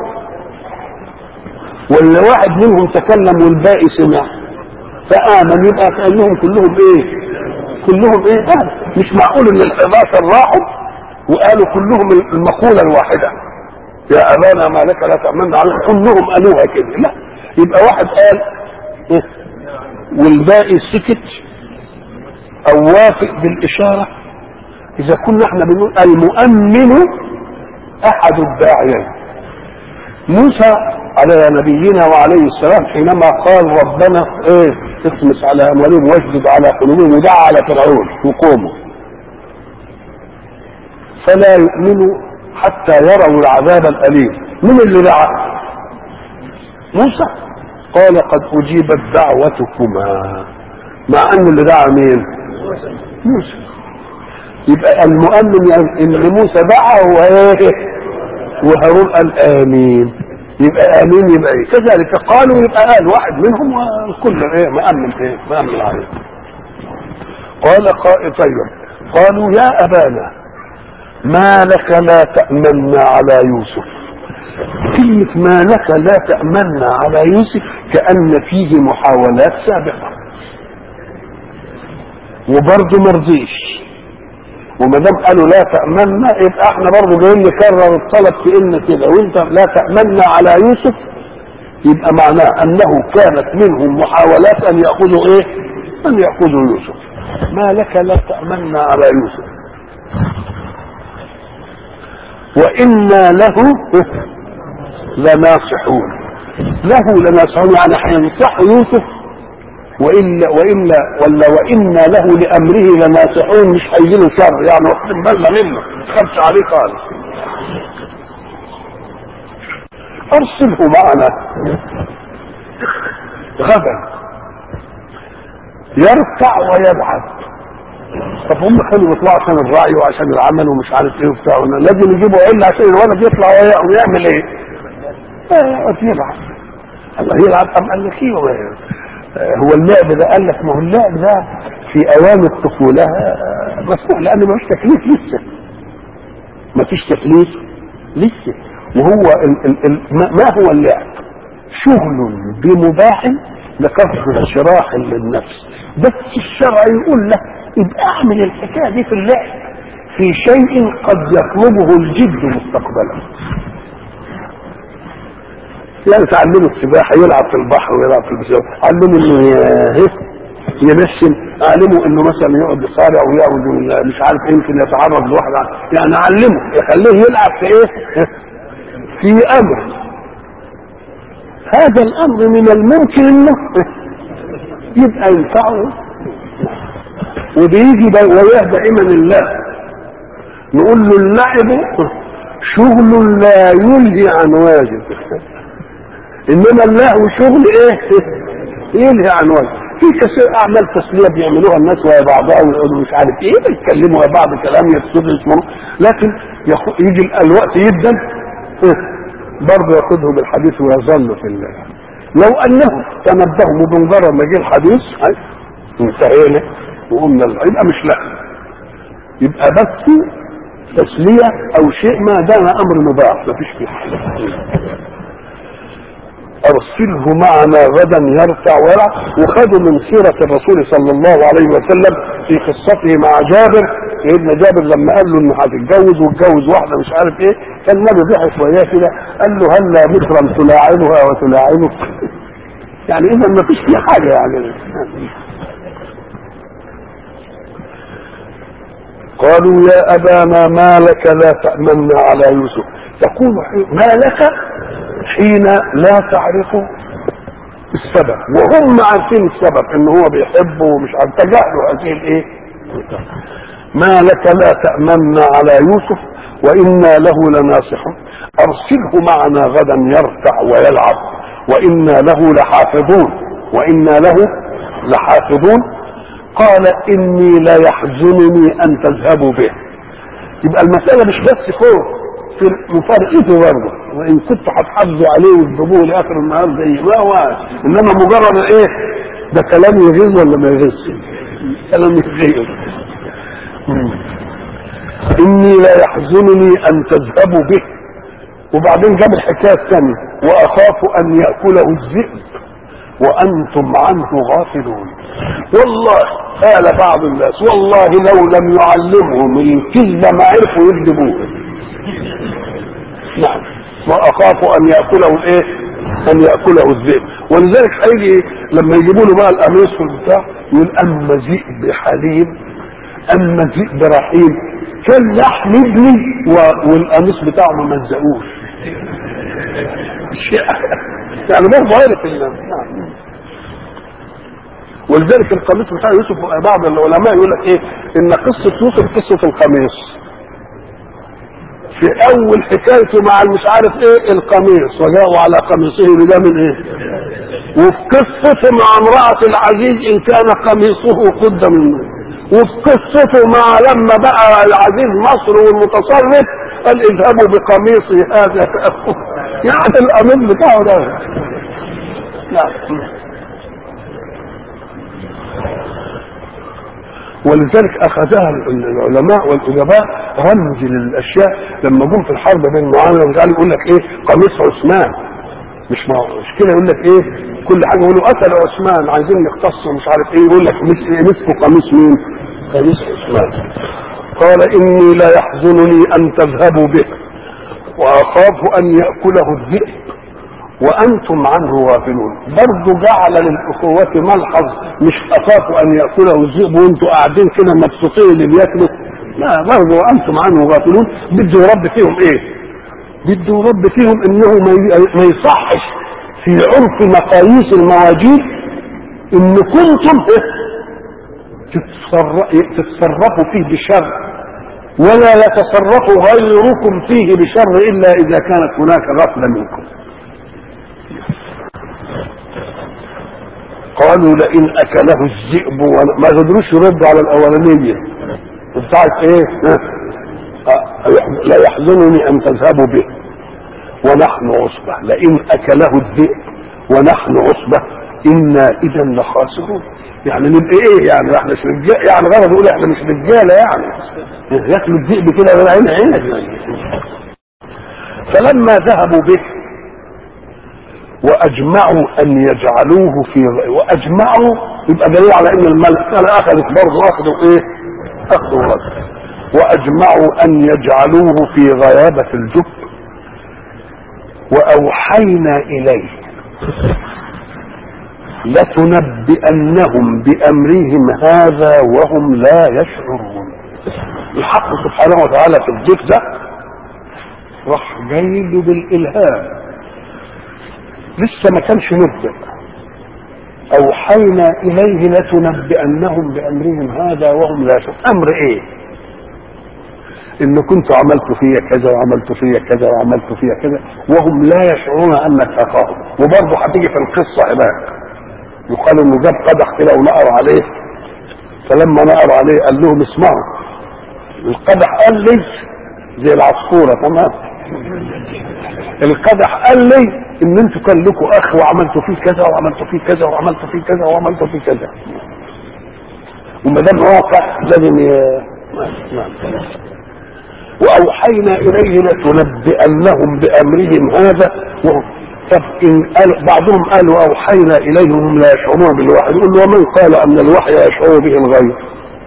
ولا واحد منهم تكلم والباقي سمع فآمن يبقى كأنهم كلهم ايه كلهم ايه آه. مش معقول ان الحداشر راحوا وقالوا كلهم المقولة الواحدة يا أبانا ما لك لا تأمن على كلهم قالوها كده لا يبقى واحد قال إيه؟ والباقي سكت أو وافق بالإشارة إذا كنا احنا بنقول المؤمن أحد الداعيين موسى على نبينا وعليه السلام حينما قال ربنا ايه اطمس على اموالهم واشدد على قلوبهم ودعا على فرعون وقوموا فلا يؤمنوا حتى يروا العذاب الاليم من اللي دعا موسى قال قد اجيبت دعوتكما مع ان اللي دعا مين موسى يبقى المؤمن يعني ان موسى دعا هو ايه وهارون قال امين يبقى امين يبقى ايه كذلك قالوا يبقى قال واحد منهم والكل ايه مأمن ايه مأمن عليه قال قائل طيب قالوا يا ابانا ما لك لا تأمنا على يوسف كلمة ما لك لا تأمنا على يوسف كأن فيه محاولات سابقة وبرضه مرضيش وما دام قالوا لا تأمنا يبقى احنا برضه جايين نكرر الطلب في ان كده وانت لا تأمنا على يوسف يبقى معناه انه كانت منهم محاولات ان يأخذوا ايه؟ ان يأخذوا يوسف. ما لك لا تأمنا على يوسف. وإنا له لناصحون. له لناصحون يعني هينصحوا يوسف والا والا ولا وانا له لامره لناصحون مش هيجي له شر يعني واخدين بالنا منه ما تخافش عليه خالص ارسله معنا غدا يركع ويلعب طب هم كانوا بيطلعوا عشان الرعي وعشان العمل ومش عارف ايه وبتاع لازم يجيبوا عله عشان الولد يطلع ويعمل ايه؟ يقعد يلعب الله يلعب طب قال لك ايه هو اللعب ده قال لك ما هو اللعب ده في اوان الطفوله مسموح لان ما فيش تكليف لسه ما فيش تكليف لسه وهو ال ال ال ما هو اللعب شغل بمباح لكسر شراح للنفس بس الشرع يقول لك يبقى اعمل الحكايه دي في اللعب في شيء قد يطلبه الجد مستقبلا يعني تعلمه السباحه يلعب في البحر ويلعب في البسين علمه انه ينشن اعلمه انه مثلا يقعد يصارع ويقعد مش عارف يمكن يتعرض لواحد يعني اعلمه يخليه يلعب في ايه؟ في امر هذا الامر من الممكن انه يبقى ينفعه وبيجي وياه دائما الله نقول له اللعب شغل لا يلهي عن واجب انما اللهو شغل ايه يلهي عن واجب في كثير اعمال تسليه بيعملوها الناس ويا بعضها ويقولوا مش عارف ايه بيتكلموا يا بعض كلام يفسدوا يسمعوا لكن يجي الوقت جدا برضه ياخذهم الحديث ويظل في الله لو انهم تنبهوا بمجرد ما جه الحديث انتهينا وقمنا يبقى مش لا يبقى بس تسليه او شيء ما دام امر مباح ما فيش فيه ارسله معنا غدا يرتع ويلعب وخدوا من سيرة الرسول صلى الله عليه وسلم في قصته مع جابر سيدنا جابر لما قال له انه هتتجوز واتجوز واحدة مش عارف ايه كان النبي ضحك وياه كده قال له هلا مكرم تلاعنها وتلاعنك يعني اذا ما فيش فيه حاجة يعني قالوا يا ابانا ما لك لا تأمنا على يوسف تقول ما لك حين لا تعرف السبب وهم عارفين السبب ان هو بيحبه ومش عارف تجاهلوا هذه الايه ما لك لا تأمنا على يوسف وإنا له لناصحون أرسله معنا غدا يرتع ويلعب وإنا له لحافظون وإنا له لحافظون قال إني لا يحزنني أن تذهبوا به يبقى المسألة مش بس خوف في مفارقته برضه وان كنتوا هتحافظوا عليه وتجيبوه لاخر النهار زي ما هو انما مجرد ايه ده كلام يغيظ ولا ما يغيظش كلام يغيظ اني لا يحزنني ان تذهبوا به وبعدين جاب الحكايه الثانيه واخاف ان ياكله الذئب وانتم عنه غافلون والله قال بعض الناس والله لو لم يعلمهم الكذب ما عرفوا يكذبوه نعم واخاف ان ياكله الايه ان ياكله الذئب ولذلك هيجي لما يجيبوا له بقى القميص والبتاع يقول اما ذئب حليم اما ذئب رحيم كان لحم ابني و- والقميص بتاعه ما مزقوش يعني برضه عارف ال- نعم. ولذلك القميص بتاع يوسف بعض العلماء يقول لك ايه ان قصه يوسف قصه القميص في اول حكايته مع مش عارف ايه القميص وجاءوا على قميصه بدم ايه وفي قصته مع امرأة العزيز ان كان قميصه قد منه وفي قصته مع لما بقى العزيز مصر والمتصرف قال اذهبوا بقميصي هذا فأخذ. يعني القميص بتاعه ده نعم ولذلك اخذها العلماء والادباء رمز للاشياء لما جم في الحرب بين معاويه ومش يقول لك ايه قميص عثمان مش ما مش كده يقول لك ايه كل حاجه يقولوا قتل عثمان عايزين نختص مش عارف ايه يقول لك مس- مسكوا قميص مين؟ قميص عثمان قال اني لا يحزنني ان تذهبوا به واخاف ان ياكله الذئب وانتم عنه غافلون برضه جعل للاخوة ملحظ مش اخاف ان ياكله الذئب وانتم قاعدين كده مبسوطين اللي بياكلوا لا برضه وانتم عنه غافلون بده يرد فيهم ايه؟ بده يرد فيهم انه ما ي- ما يصحش في عرف مقاييس المواجيد ان كنتم تتصر- تتصرفوا فيه بشر ولا يتصرف غيركم فيه بشر الا اذا كانت هناك غفله منكم قالوا لئن اكله الذئب ولا- ما قدروش يردوا على الاولانيه بتاعت ايه ها؟ آه، لا يحزنني ان تذهبوا به ونحن عصبه لئن اكله الذئب ونحن عصبه انا اذا لخاسرون يعني نبقى ايه يعني احنا مش رجال يعني غرض يقول احنا مش رجاله يعني ياكلوا الذئب كده من عين عينك فلما ذهبوا به واجمعوا ان يجعلوه في واجمعوا يبقى دليل على ان المساله اخذت برضه اخذوا ايه؟ اخذوا رد واجمعوا ان يجعلوه في غيابه الجب واوحينا اليه لتنبئنهم بامرهم هذا وهم لا يشعرون الحق سبحانه وتعالى في الضيف ده راح جاي له بالالهام لسه ما كانش نبدأ أوحينا إليه لتنبئنهم بأمرهم هذا وهم لا يشعرون أمر إيه؟ إن كنت عملت فيا كذا وعملت فيا كذا وعملت فيا كذا وهم لا يشعرون أنك أخاهم وبرضه هتيجي في القصة هناك يقال إنه جاب قدح كده ونقر عليه فلما نقر عليه قال لهم اسمعوا القدح قال لي زي العصفورة تمام القدح قال لي ان انتوا كان لكم اخ وعملتوا فيه كذا وعملتوا فيه كذا وعملتوا فيه كذا وعملتوا فيه كذا وما دام واقع لازم ي... نعم. واوحينا اليه لتنبئنهم بامرهم هذا وهم طب ان قال بعضهم قالوا اوحينا اليهم هم لا يشعرون بالوحي يقول له ومن قال ان الوحي يشعر به الغير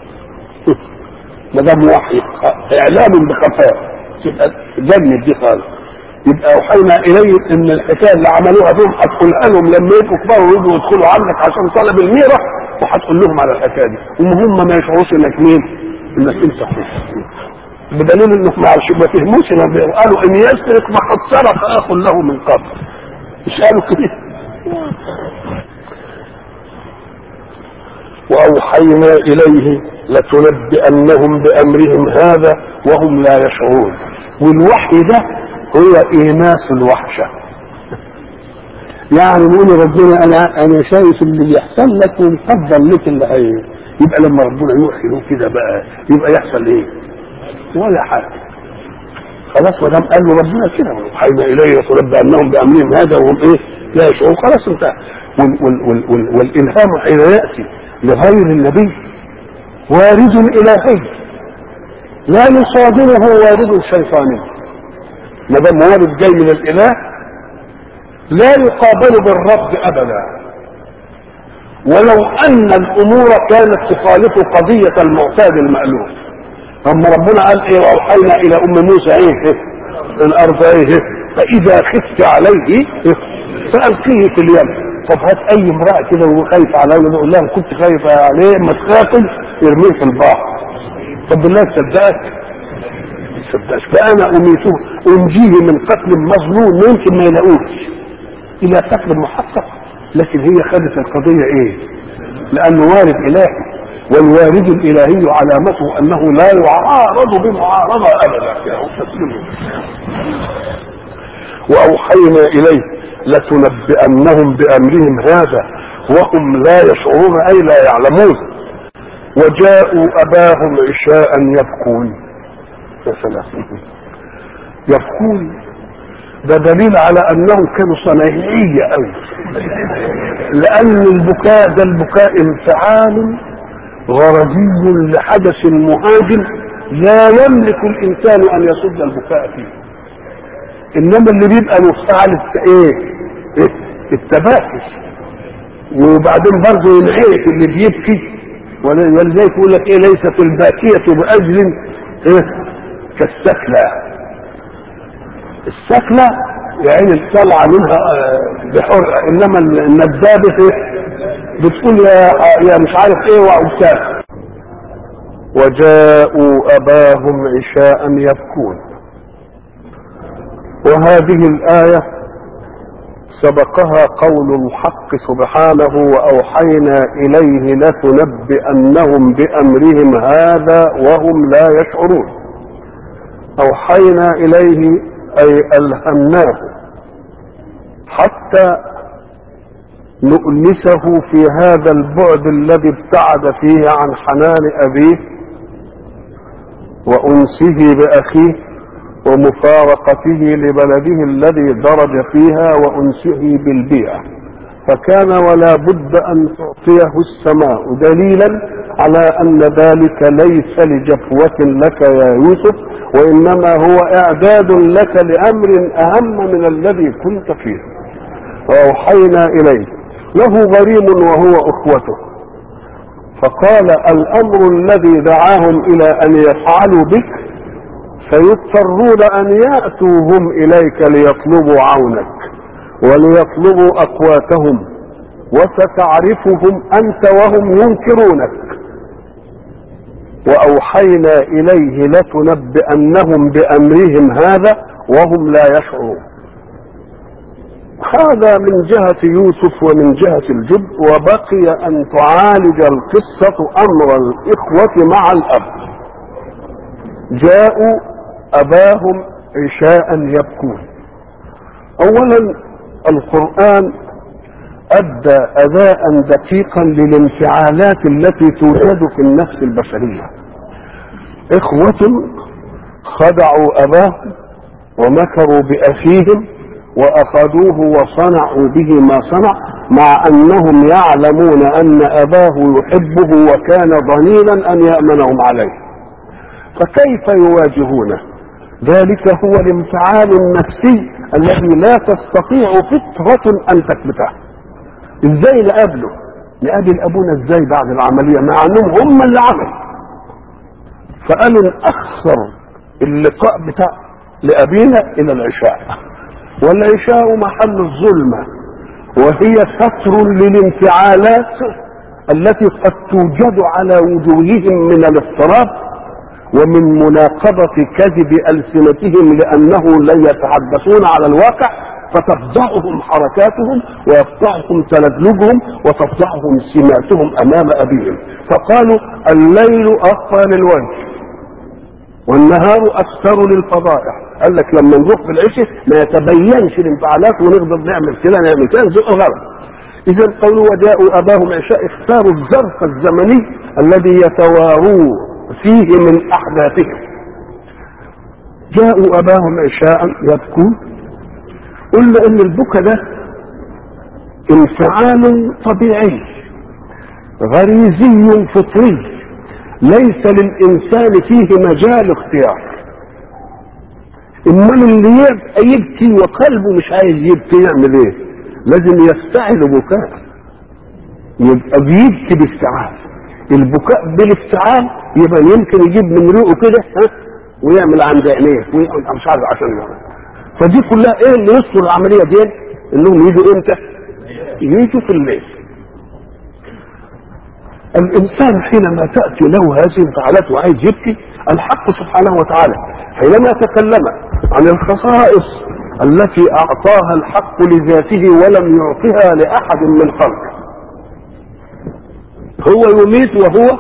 ما دام وحي اعلام بخفاء يبقى جنب دي خالص يبقى اوحينا اليه ان الحكايه اللي عملوها بهم هتقولها لهم لما يبقوا كبار ويجوا يدخلوا عندك عشان طلب الميره وهتقول لهم على الحكايه دي وهم ما يشعروش انك مين؟ انك انت اخوك بدليل انهم ما عرفش- ما فهموش لما قالوا ان يسرق فقد سرق اخ له من قبل مش قالوا كده واوحينا اليه لتنبئنهم بامرهم هذا وهم لا يشعرون والوحي ده هو ايناس الوحشه يعني نقول ربنا انا انا شايف اللي بيحصل لك ومقدر لك اللي هي يبقى لما ربنا يوحي له كده بقى يبقى يحصل ايه؟ ولا حاجه خلاص ما دام قال له ربنا كده اوحينا اليه يتنبأ انهم بامرهم هذا وهم ايه لا يشعرون خلاص انتهى وال وال وال وال والالهام حين ياتي لغير النبي وارد الهي لا يصادمه وارد شيطاني ما دام وارد جاي من الاله لا يقابل بالرفض ابدا ولو ان الامور كانت تخالف قضيه المعتاد المالوف اما ربنا قال ايه واوحينا الى ام موسى ايه الارض ايه فاذا خفت عليه إيه؟ فالقيه في اليم طب هات اي امراه كده وهو خايف على اولاد يقول لها كنت خايفه عليه ما تخافي ارميه في البحر طب بالله تصدقك ما تصدقش فانا اميته انجيه من قتل مظنون ممكن ما يلاقوش الى قتل محقق لكن هي خدت القضيه ايه لانه وارد الهي والوارد الالهي علامته انه لا يعارض بمعارضه ابدا واوحينا اليه لتنبئنهم بامرهم هذا وهم لا يشعرون اي لا يعلمون وجاءوا اباهم عشاء يبكون يا سلام يبكون ده دليل على انهم كانوا صنايعية قوي لان البكاء ده البكاء انفعال غرضي لحدث مهاجم لا يملك الانسان ان يصد البكاء فيه انما اللي بيبقى مفتعل ايه إيه؟ التباكي وبعدين برضه ينعرف اللي بيبكي ولذلك يقول لك ايه ليست الباكية باجل ايه كالسكلة السكلة يعني طالعة منها بحر انما الندابة إيه؟ بتقول يا يا مش عارف ايه وعبتان وجاءوا اباهم عشاء يبكون وهذه الآية سبقها قول الحق سبحانه وأوحينا إليه لتنبئنهم بأمرهم هذا وهم لا يشعرون أوحينا إليه أي ألهمناه حتى نؤنسه في هذا البعد الذي ابتعد فيه عن حنان أبيه وأنسه بأخيه ومفارقته لبلده الذي درج فيها وانسه بالبيئه فكان ولا بد ان تعطيه السماء دليلا على ان ذلك ليس لجفوه لك يا يوسف وانما هو اعداد لك لامر اهم من الذي كنت فيه واوحينا اليه له غريم وهو اخوته فقال الامر الذي دعاهم الى ان يفعلوا بك فيضطرون ان ياتوا هم اليك ليطلبوا عونك وليطلبوا اقواتهم وستعرفهم انت وهم ينكرونك واوحينا اليه لتنبئنهم بامرهم هذا وهم لا يشعرون هذا من جهة يوسف ومن جهة الجد وبقي أن تعالج القصة أمر الإخوة مع الأب جاءوا أباهم عشاء يبكون أولا القرآن أدى أداء دقيقا للانفعالات التي توجد في النفس البشرية إخوة خدعوا أباهم ومكروا بأخيهم وأخذوه وصنعوا به ما صنع مع أنهم يعلمون أن أباه يحبه وكان ضنينا أن يأمنهم عليه فكيف يواجهونه ذلك هو الانفعال النفسي الذي لا تستطيع فطرة أن تثبته ازاي نقابله نقابل ابونا ازاي بعد العملية مع انهم هم اللي عملوا فقالوا نأخر اللقاء بتاع لأبينا إلى العشاء والعشاء محل الظلمة وهي سطر للانفعالات التي قد توجد على وجوههم من الاضطراب ومن مناقضة كذب ألسنتهم لأنه لا يتحدثون على الواقع فتفضحهم حركاتهم ويفضحهم تلدلجهم وتفضحهم سماتهم أمام أبيهم فقالوا الليل أخفى للوجه والنهار أكثر للفضائح قال لك لما نروح في العشاء ما يتبينش الانفعالات ونقدر نعمل كده نعمل كده نزق غلط إذا قالوا وجاءوا أباهم عشاء اختاروا الظرف الزمني الذي يتواروا فيه من احداثهم جاءوا اباهم عشاء يبكون قلنا ان البكا ده انفعال طبيعي غريزي فطري ليس للانسان فيه مجال اختيار انما اللي يبقى يبكي وقلبه مش عايز يبكي يعمل ايه لازم يفتعل بكاء يبقى بيبكي بافتعال البكاء بالافتعال يبقى يمكن يجيب من ريقه كده ها ويعمل عند عينيه ويعمل مش عارف عشان يعمل فدي كلها ايه اللي يصدر العمليه دي انهم يجوا امتى؟ يجوا في الليل الانسان حينما تاتي له هذه الانفعالات وعايز يبكي الحق سبحانه وتعالى حينما تكلم عن الخصائص التي اعطاها الحق لذاته ولم يعطها لاحد من خلقه هو يميت وهو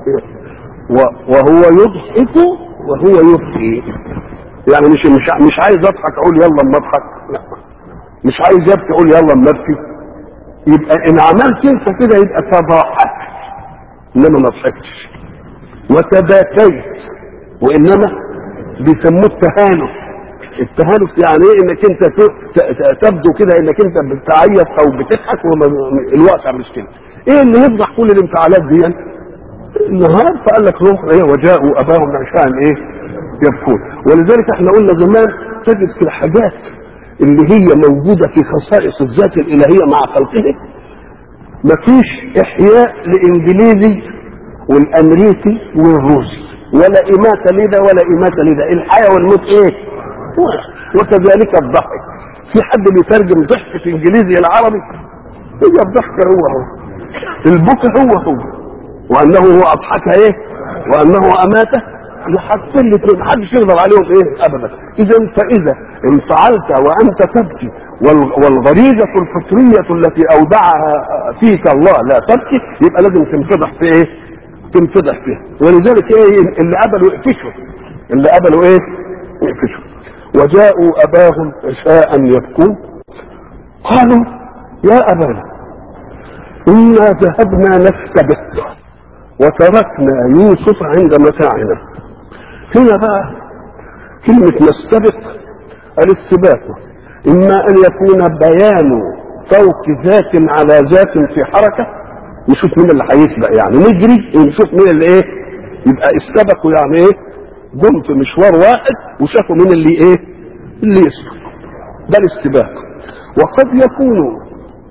وهو يضحك وهو يبكي يعني مش مش مش عايز اضحك اقول يلا اما اضحك لا مش عايز ابكي اقول يلا اما ابكي يبقى ان عملت انت كده يبقى تضاحكت انما ما ضحكتش وتباكيت وانما بيسموه التهانف التهانف يعني ايه انك انت تبدو كده انك انت بتعيط او بتضحك والواقع مش كده ايه اللي يفضح كل الانفعالات دي النهار فقال لك روح ايه وجاءوا اباهم عشاء ايه يبكون ولذلك احنا قلنا زمان تجد في الحاجات اللي هي موجوده في خصائص الذات الالهيه مع خلقه مفيش احياء لانجليزي والامريكي والروسي ولا اماته لده ولا اماته لده الحياه والموت ايه وكذلك الضحك في حد بيترجم ضحك في انجليزي العربي هي الضحك هو هو البكا هو هو وانه هو اضحك ايه وانه اماته حاطين الاثنين محدش يقدر عليهم ايه ابدا اذا فاذا انفعلت وانت تبكي والغريزه الفطريه التي اودعها فيك الله لا تبكي يبقى لازم تنفضح في ايه تنفضح فيها ولذلك ايه اللي قبلوا يقفشوا اللي قبلوا ايه يقفشوا وجاءوا اباهم عشاء يبكون قالوا يا ابانا انا ذهبنا نستبق وتركنا يوسف عند متاعنا هنا بقى كلمة نستبق الاستباق إما أن يكون بيان فوق ذات على ذات في حركة نشوف مين اللي هيسبق يعني نجري ونشوف مين اللي إيه يبقى استبقوا يعني إيه جم في مشوار واحد وشافوا مين اللي إيه اللي يسبق ده الاستباق وقد يكون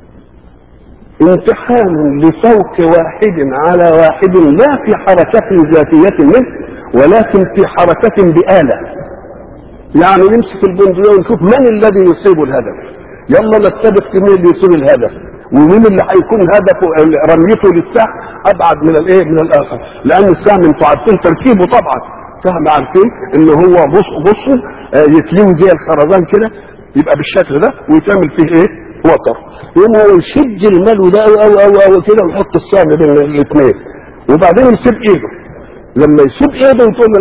امتحان لفوق واحد على واحد لا في حركة ذاتية منه ولكن في حركة بآلة يعني نمسك البندقية ونشوف من الذي يصيب الهدف يلا نستبق في مين اللي يصيب الهدف ومين اللي هيكون هدفه رميته للسهم ابعد من الايه من الاخر لان السهم انتوا عارفين تركيبه طبعا سهم عارفين ان هو بص بصوا آه يتلوي زي الخرزان كده يبقى بالشكل ده ويتعمل فيه ايه وتر يقوم هو يشد الملو ده او او او, أو كده ويحط السهم بين الاثنين وبعدين يسيب ايده لما يسيب ايده وتقول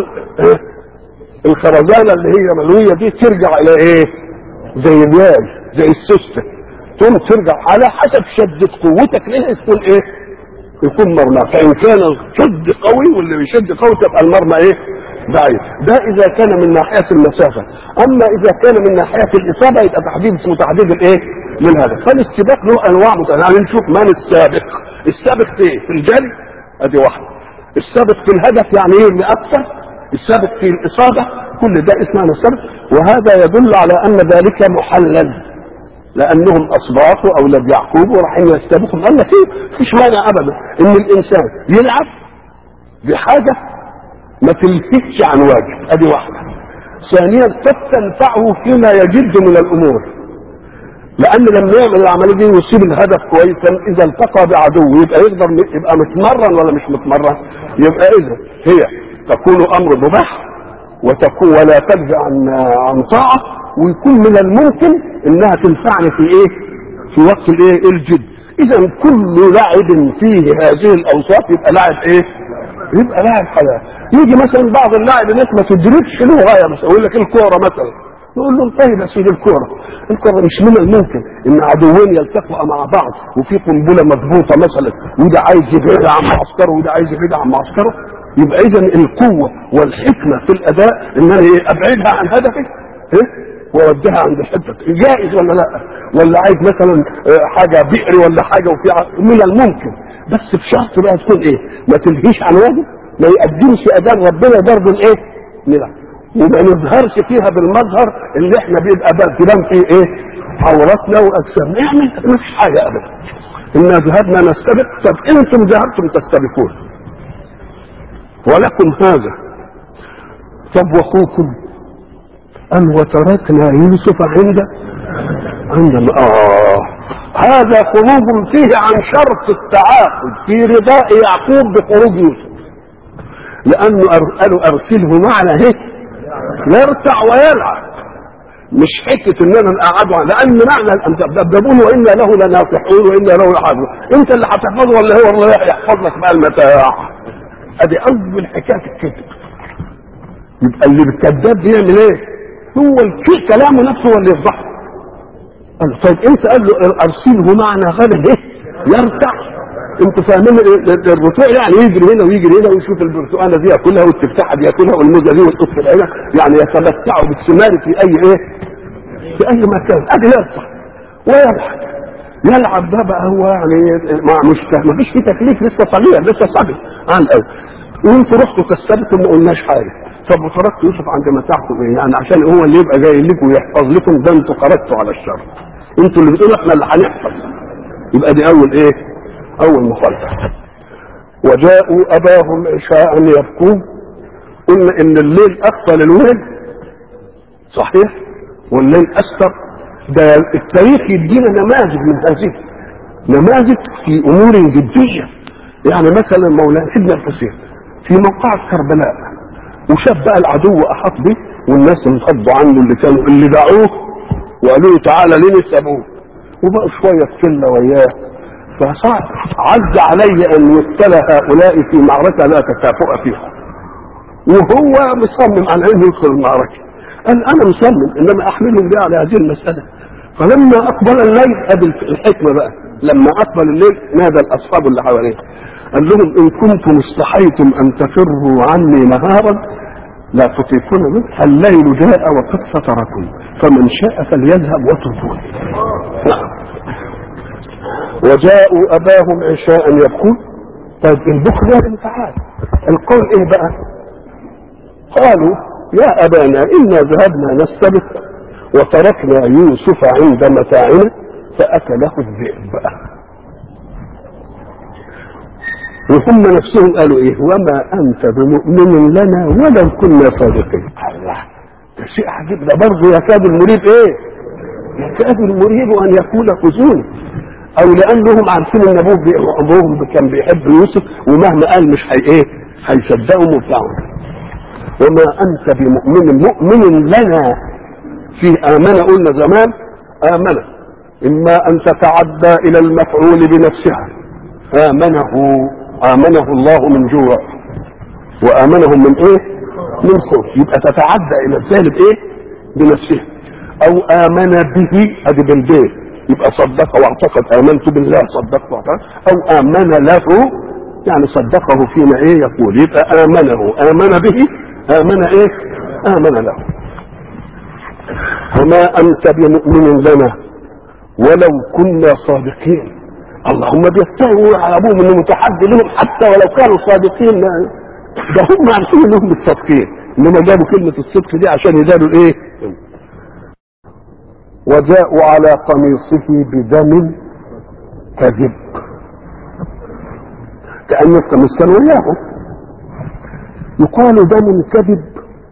الخرزانه اللي هي ملويه دي ترجع الى ايه؟ زي الياي زي السوسته تقوم ترجع على حسب شدة قوتك ليه تكون ايه؟ يكون مرمى فان كان الشد قوي واللي بيشد قوي تبقى المرمى ايه؟ بعيد ده اذا كان من ناحيه المسافه اما اذا كان من ناحيه الاصابه يبقى تحديد اسمه تحديد الايه؟ للهدف فالاستباق له انواع متعدده يعني نشوف من السابق السابق في ايه؟ في الجري ادي واحده السابق في الهدف يعني ايه اللي اكثر السابق في الاصابه كل ده اسمه السابق وهذا يدل على ان ذلك محلل لانهم اصباطوا اولاد يعقوب ورايحين يستبقوا قال لك ايه مفيش مانع ابدا ان الانسان يلعب بحاجه ما تلفتش عن واجب ادي واحده ثانيا قد تنفعه فيما يجد من الامور لان لما يعمل العمليه دي ويصيب الهدف كويسا اذا التقى بعدو يبقى يقدر يبقى متمرن ولا مش متمرن يبقى اذا هي تكون امر مباح وتكون ولا تجزى عن عن طاعه ويكون من الممكن انها تنفعني في ايه في وقت الايه الجد اذا كل لاعب فيه هذه الاوصاف يبقى لاعب ايه يبقى لاعب حلال يجي مثلا بعض اللاعب الناس ما تدركش له غايه مثلا يقول لك الكوره مثلا نقول له طيب يا سيدي الكوره الكوره مش من الممكن ان عدوين يلتقوا مع بعض وفي قنبله مضبوطه مثلا وده عايز يبعد عن معسكره وده عايز يبعد عن معسكره يبقى اذا القوه والحكمه في الاداء ان انا إيه؟ ابعدها عن هدفي إيه؟ واوديها عند الحته جائز ولا لا ولا عايز مثلا آه، حاجه بئر ولا حاجه وفي ع- من الممكن بس بشرط بقى تكون ايه ما تلهيش عن واجب ما يقدمش اداء ربنا برضه الايه نلعب وما نظهرش فيها بالمظهر اللي احنا بيبقى بقى تبان فيه ايه عوراتنا واجسامنا نعمل ما فيش حاجه ابدا انا ذهبنا نستبق طب انتم ذهبتم تستبقون ولكم هذا طب واخوكم قال وتركنا يوسف عند عندما اه هذا خروج فيه عن شرط التعاقد في رضاء يعقوب بخروج يوسف لانه أر- قالوا ارسله معنا هيك يرتع ويلعب مش حته ان انا اقعده لان معنى ان تدبدبون وانا له لناصحون وانا له لحافظون انت اللي هتحفظه ولا هو الله يحفظ لك بقى المتاع ادي اول حكايه الكذب يبقى اللي بالكذاب بيعمل ايه؟ هو الك- كلامه نفسه هو اللي يفضحه قال له طيب انت قال له ارسله معنا غدا ايه؟ يرتع انتوا فاهمين ال- ال- الرتوع يعني يجري هنا ويجري هنا ويشوف البرتقاله دي ياكلها والتفاحه دي ياكلها والموزه دي والقط هنا يعني يتمتعوا بالثمار في اي ايه؟ في اي مكان ادي يرتع ويلعب يلعب ده بقى هو يعني ما مش ما فيش فيه تكليف لسه صغير لسه صبي عن قوي وانتوا رحتوا كسبتوا ما قلناش حاجه طب وتركتوا يوسف عند متاعكم ايه يعني عشان هو اللي يبقى جاي لكم ويحفظ لكم ده انتوا خرجتوا على الشر انتوا اللي بتقولوا احنا اللي هنحفظ يبقى دي اول ايه اول مخالفه وجاءوا اباهم عشاء يبكون قلنا ان الليل اطول الويل صحيح والليل استر ده التاريخ يدينا نماذج من هذه نماذج في امور جديه يعني مثلا مولانا سيدنا الحسين في موقعة كربلاء وشاف بقى العدو احاط به والناس انفضوا عنه اللي كانوا اللي دعوه وقالوا له تعالى ليه نسألوه وبقوا شويه كله وياه فصار عز علي ان يقتل هؤلاء في معركه لا تكافؤ فيها وهو مصمم على انه يدخل المعركه قال انا مصمم انما احملهم بيه على هذه المساله فلما اقبل الليل ادي الحكمه بقى لما اقبل الليل نادى الاصحاب اللي حواليه قال لهم ان كنتم استحيتم ان تفروا عني نهارا لا تطيقون منه فالليل جاء وقد ستركم فمن شاء فليذهب واتركوني نعم وجاءوا اباهم عشاء يبكون طيب البكر ده انفعال القول ايه بقى قالوا يا ابانا انا ذهبنا نستبق وتركنا يوسف عند متاعنا فاكله الذئب وهم نفسهم قالوا ايه وما انت بمؤمن لنا ولو كنا صادقين الله ده شيء عجيب ده برضه يكاد المريب ايه يكاد المريب ان يقول خذوني او لانهم عارفين ان ابوه بي- ابوهم كان بيحب يوسف ومهما قال مش هي ايه هيصدقوا وبتاعهم وما انت بمؤمن مؤمن لنا في امن قلنا زمان امن اما ان تتعدى الى المفعول بنفسها امنه امنه الله من جوع وامنهم من ايه من خوف يبقى تتعدى الى الجانب ايه بنفسها او امن به ادي بالبيت يبقى صدق واعتقد امنت بالله صدقت واعتقد او امن له يعني صدقه فيما ايه يقول يبقى امنه امن به امن ايه امن له وما انت بمؤمن لنا ولو كنا صادقين اللهم بيتهموا على ابوهم انه متحدي لهم حتى ولو كانوا صادقين لا ده هم عارفين انهم مش صادقين انما جابوا كلمه الصدق دي عشان يداروا الايه وجاءوا على قميصه بدم كذب كأن القميص كان وياهم يقال دم كذب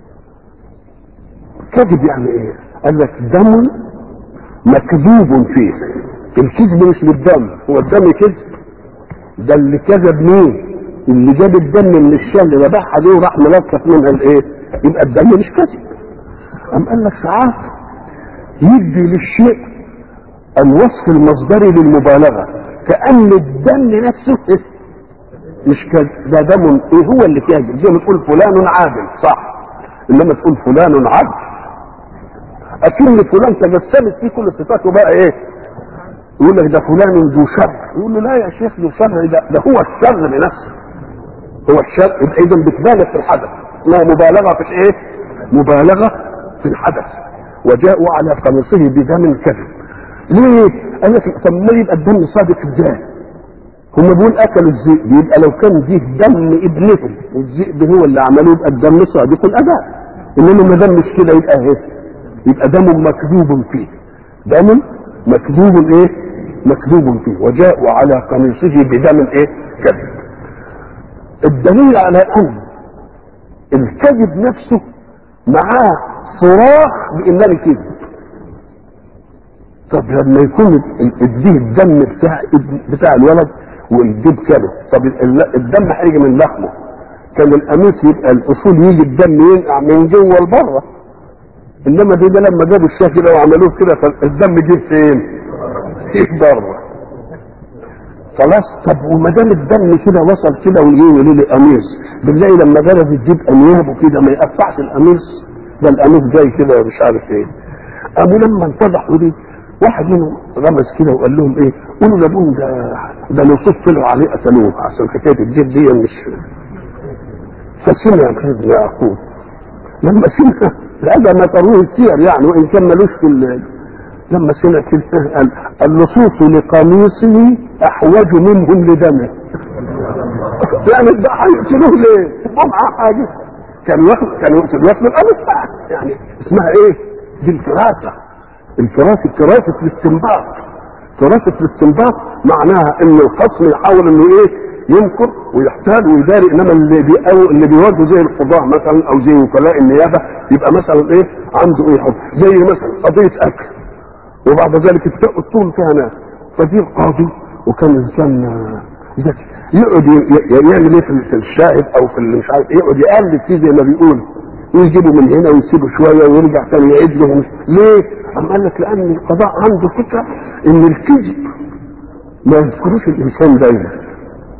كذب يعني ايه قال لك دم مكذوب فيه الكذب مش بالدم هو الدم كذب ده اللي كذب مين اللي جاب الدم من الشام اللي ذبحها دي وراح ملكف منها الايه يبقى الدم مش كذب ام قال لك ساعات يدي للشيء الوصف المصدري للمبالغه كان الدم نفسه مش كذب ده دم ايه هو اللي كاذب زي ما تقول فلان عادل صح انما تقول فلان عدل اكن فلان تجسمت فيه كل صفاته بقى ايه يقول لك ده فلان ذو شر يقول له لا يا شيخ ذو شر ده, ده هو الشر بنفسه هو الشر يبقى اذا بتبالغ في الحدث اسمها مبالغه في الايه؟ مبالغه في الحدث وجاءوا على قميصه بدم كذب ليه؟ قال لك طب ما يبقى الدم صادق ازاي؟ هم بيقول اكلوا الذئب يبقى لو كان دي دم ابنهم والذئب هو اللي عملوه يبقى الدم صادق الاداء انما ما دام مش كده يبقى ايه؟ يبقى دم مكذوب فيه دم مكذوب ايه؟ مكذوب فيه وجاءوا على قميصه بدم ايه؟ كذب الدليل على ان الكذب نفسه معاه صراخ بانني كذب طب لما يكون اديه الدم بتاع بتاع الولد والديب كله طب الدم هيجي من لحمه كان القميص يبقى الاصول يجي الدم ينقع من جوه لبره انما دي ده لما جابوا الشاه كده وعملوه كده فالدم جه فين؟ جه بره خلاص طب وما دام الدم كده وصل كده وايه للقميص بنلاقي لما جرب الديب انيابه كده ما يقطعش القميص ده القميص جاي كده مش عارف ايه قاموا لما انفضحوا دي واحد منهم غمز كده وقال لهم ايه قولوا لابون ده ده لصوص طلعوا عليه قتلوه عشان حكايه الجيب دي مش فسمع ابن يعقوب لما سمع هذا ما تروه السير يعني وان كان ملوش في لما سمع كده قال اللصوص لقميصه احوج منهم لدمه يعني ده هيقتلوه ليه؟ هم حاجه كان ياخد كان يقتل ياخد القميص يعني اسمها ايه؟ دي الفراسه الفراسه فراسه الاستنباط فراسه الاستنباط معناها ان الخصم يحاول انه ايه؟ ينكر ويحتال ويداري انما اللي بيقو اللي بيواجهه زي القضاء مثلا او زي وكلاء النيابه يبقى مثلا ايه؟ عنده ايه حكم زي مثلا قضيه اكل وبعد ذلك الطول فيها ناس ففي القاضي وكان انسان ذكي يقعد يعمل ايه في الشاهد او في مش عارف يقعد يقلب فيه زي ما بيقول ويجيبه من هنا ويسيبه شويه ويرجع تاني يعيد له ليه؟ أم قال لك لان القضاء عنده فكره ان الكذب ما يذكروش الانسان دايما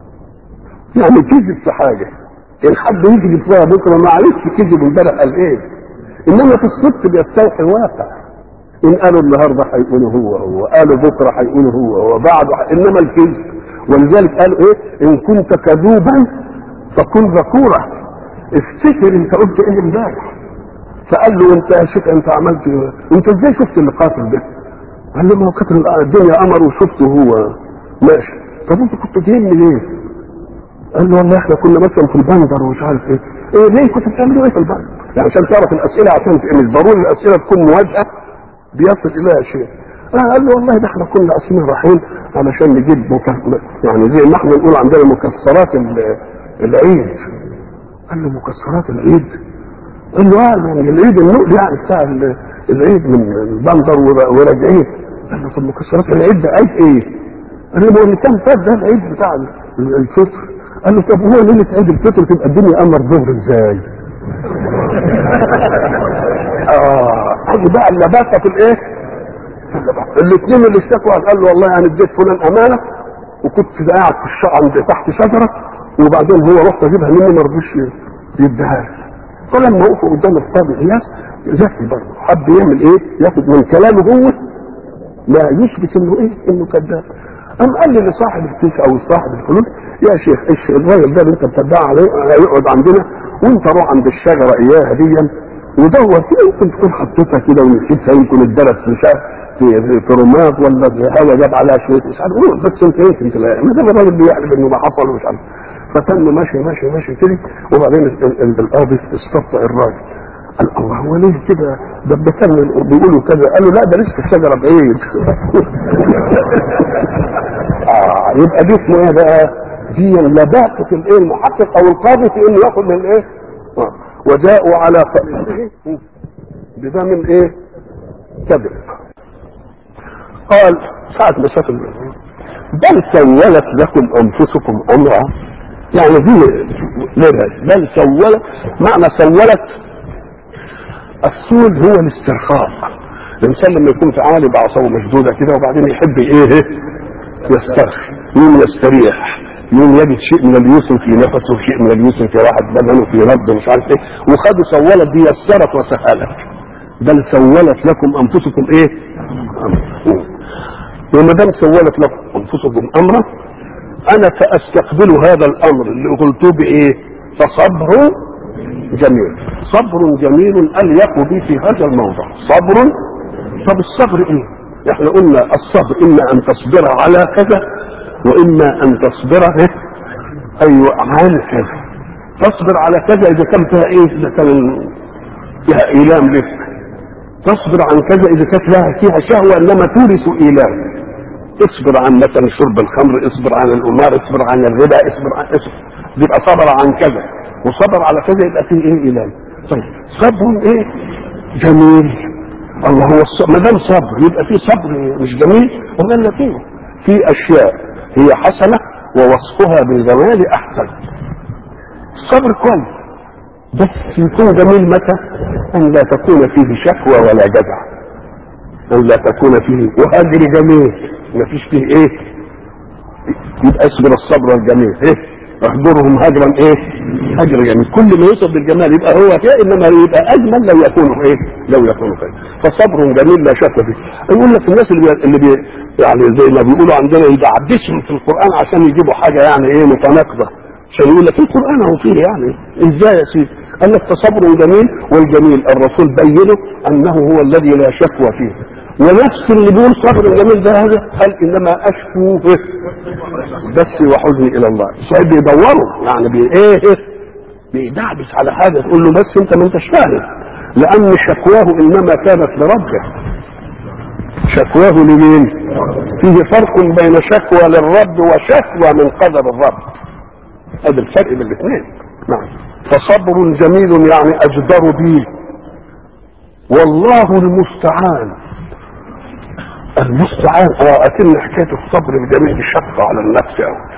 يعني كذب في حاجه ان حد يكذب فيها بكره معلش كذب امبارح قال ايه؟ انما في الصدق بيستوحي واقع ان قالوا النهارده هيقولوا هو هو قالوا بكره هيقولوا هو هو بعده انما الكذب ولذلك قالوا ايه ان كنت كذوبا فكن ذكورا افتكر انت قلت ايه امبارح فقال له انت يا شيخ انت عملت ايه انت ازاي شفت اللي قاتل ده قال له ما هو كانت الدنيا قمر وشفته هو ماشي طب انت كنت جايبني ليه قال له والله احنا كنا مثلا في البندر ومش عارف ايه ايه ليه كنت بتعملوا ايه في البندر يعني عشان تعرف الاسئله عشان مش ضروري الاسئله تكون مواجهه بيصل اليها شيء آه قال له والله ده احنا كنا اصلا رايحين علشان نجيب مك... يعني زي ما احنا نقول عندنا مكسرات العيد قال له مكسرات العيد قال له اه يعني العيد النقل يعني بتاع العيد من البندر وراجعين قال له طب مكسرات العيد ده عيد ايه؟ قال له اللي كان فات ده العيد بتاع الفطر قال له طب هو ليله عيد الفطر تبقى الدنيا قمر ظهر ازاي؟ اه ادي بقى اللباسه في الايه؟ الاثنين اللي اشتكوا قال له والله انا اديت فلان امانه وكنت قاعد في الشقه عند تحت شجره وبعدين هو رحت اجيبها مني ما رضيش يديها لي فلما وقفوا قدام القاضي عياس ذكي برضه حب يعمل ايه؟ ياخد من كلامه هو ما يثبت انه ايه؟ انه كذاب قام قال لي لصاحب الكيس او صاحب الفلوس يا شيخ ايش الراجل ده اللي انت بتدعي عليه هيقعد عندنا وانت روح عند الشجره اياها دي ودور كده يمكن تكون حطيتها كده ونسيتها يمكن الدرس مش عارف في في رماد ولا هوا جاب عليها شويه مش عارف قول بس انت ايه انت ما دام الراجل بيحلف انه ما حصل ومش عارف فتم ماشي ماشي ماشي كده وبعدين القاضي استبطأ الراجل قال الله هو ليه كده ده كان بيقولوا كذا قالوا لا ده لسه الشجره بعيد اه يبقى دي اسمه ايه بقى؟ دي لباقة الايه المحقق او القاضي في انه ياخذ من ايه؟ آه. وجاءوا على قميصه بدم ايه؟ كذب قال ساعة ما شاف بل سولت لكم انفسكم امرا يعني دي ليه بل سولت معنى سولت السول هو الاسترخاء الانسان لما يكون في عالي بعصابه مشدوده كده وبعدين يحب ايه يسترخي يوم يستريح يوم يجد شيء من اليسر في نفسه شيء من اليسر في راحه بدنه في نبض مش عارف ايه وخدوا سولت دي يسرت وسهلت بل سولت لكم انفسكم ايه وما دام سولت لكم انفسكم امرا انا ساستقبل هذا الامر اللي قلته بايه فصبر جميل صبر جميل اليق بي في هذا الموضع صبر طب الصبر ايه احنا قلنا الصبر اما ان تصبر على كذا واما ان تصبر إيه؟ ايوه عن كذا تصبر على كذا اذا كان فيها ايه اذا كان فيها ايلام لك تصبر عن كذا اذا كانت لها فيها شهوه انما تورث ايلام اصبر عن مثلا شرب الخمر اصبر عن القمار اصبر عن الربا اصبر عن اصبر يبقى صبر عن كذا وصبر على كذا يبقى فيه ايه ايلام طيب صبر ايه جميل الله هو الصبر ما دام صبر يبقى في صبر مش جميل ولا فيه في اشياء هي حسنه ووصفها بالجمال احسن الصبر كويس بس يكون جميل متى ان لا تكون فيه شكوى ولا جزع ان لا تكون فيه وهجر جميل ما فيش فيه ايه يبقى اصبر الصبر الجميل ايه احضرهم هجرا ايه هجر جميل كل ما يوصف بالجمال يبقى هو كده انما يبقى اجمل لو يكون ايه لو يكون خير فصبر جميل لا شك فيه يقول لك الناس اللي بي... اللي بي... يعني زي ما بيقولوا عندنا يدعبسهم في القران عشان يجيبوا حاجه يعني ايه متناقضه عشان يقول لك القران هو فيه يعني ازاي يا سيدي قال لك فصبر جميل والجميل الرسول بينه انه هو الذي لا شكوى فيه ونفس اللي بيقول صبر جميل ده هذا قال انما اشكو بس وحزني الى الله صحيح بيدوروا يعني بي ايه بيدعبس على حاجه تقول له بس انت ما انتش فاهم لان شكواه انما كانت لربه شكواه لمين فيه فرق بين شكوى للرب وشكوى من قدر الرب هذا الفرق بين الاثنين نعم فصبر جميل يعني اجدر به والله المستعان المستعان اه اكن حكايه الصبر الجميل شق على النفس قوي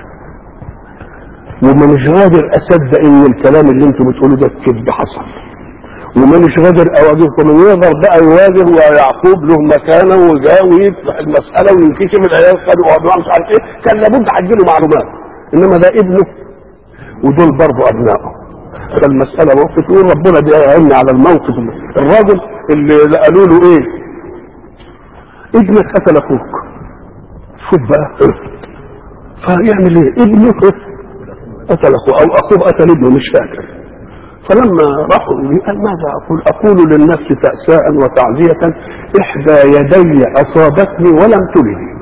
وما مش قادر اصدق ان الكلام اللي انتم بتقولوه ده كذب حصل وما مش قادر اواجهكم من يقدر بقى يواجه ويعقوب له مكانه وجاء ويفتح المساله وينكشف العيال خدوا وابناء مش عارف ايه كان لابد هتجيله معلومات انما ده ابنه ودول برضه ابنائه فالمساله موقف يقول ربنا بيعيني على الموقف الراجل اللي قالوا له ايه ابنك قتل اخوك شوف بقى فيعمل ايه ابنه قتل اخوه او اخوه قتل ابنه مش فاكر فلما راحوا قال ماذا اقول اقول للنفس تأساء وتعزية احدى يدي اصابتني ولم تلد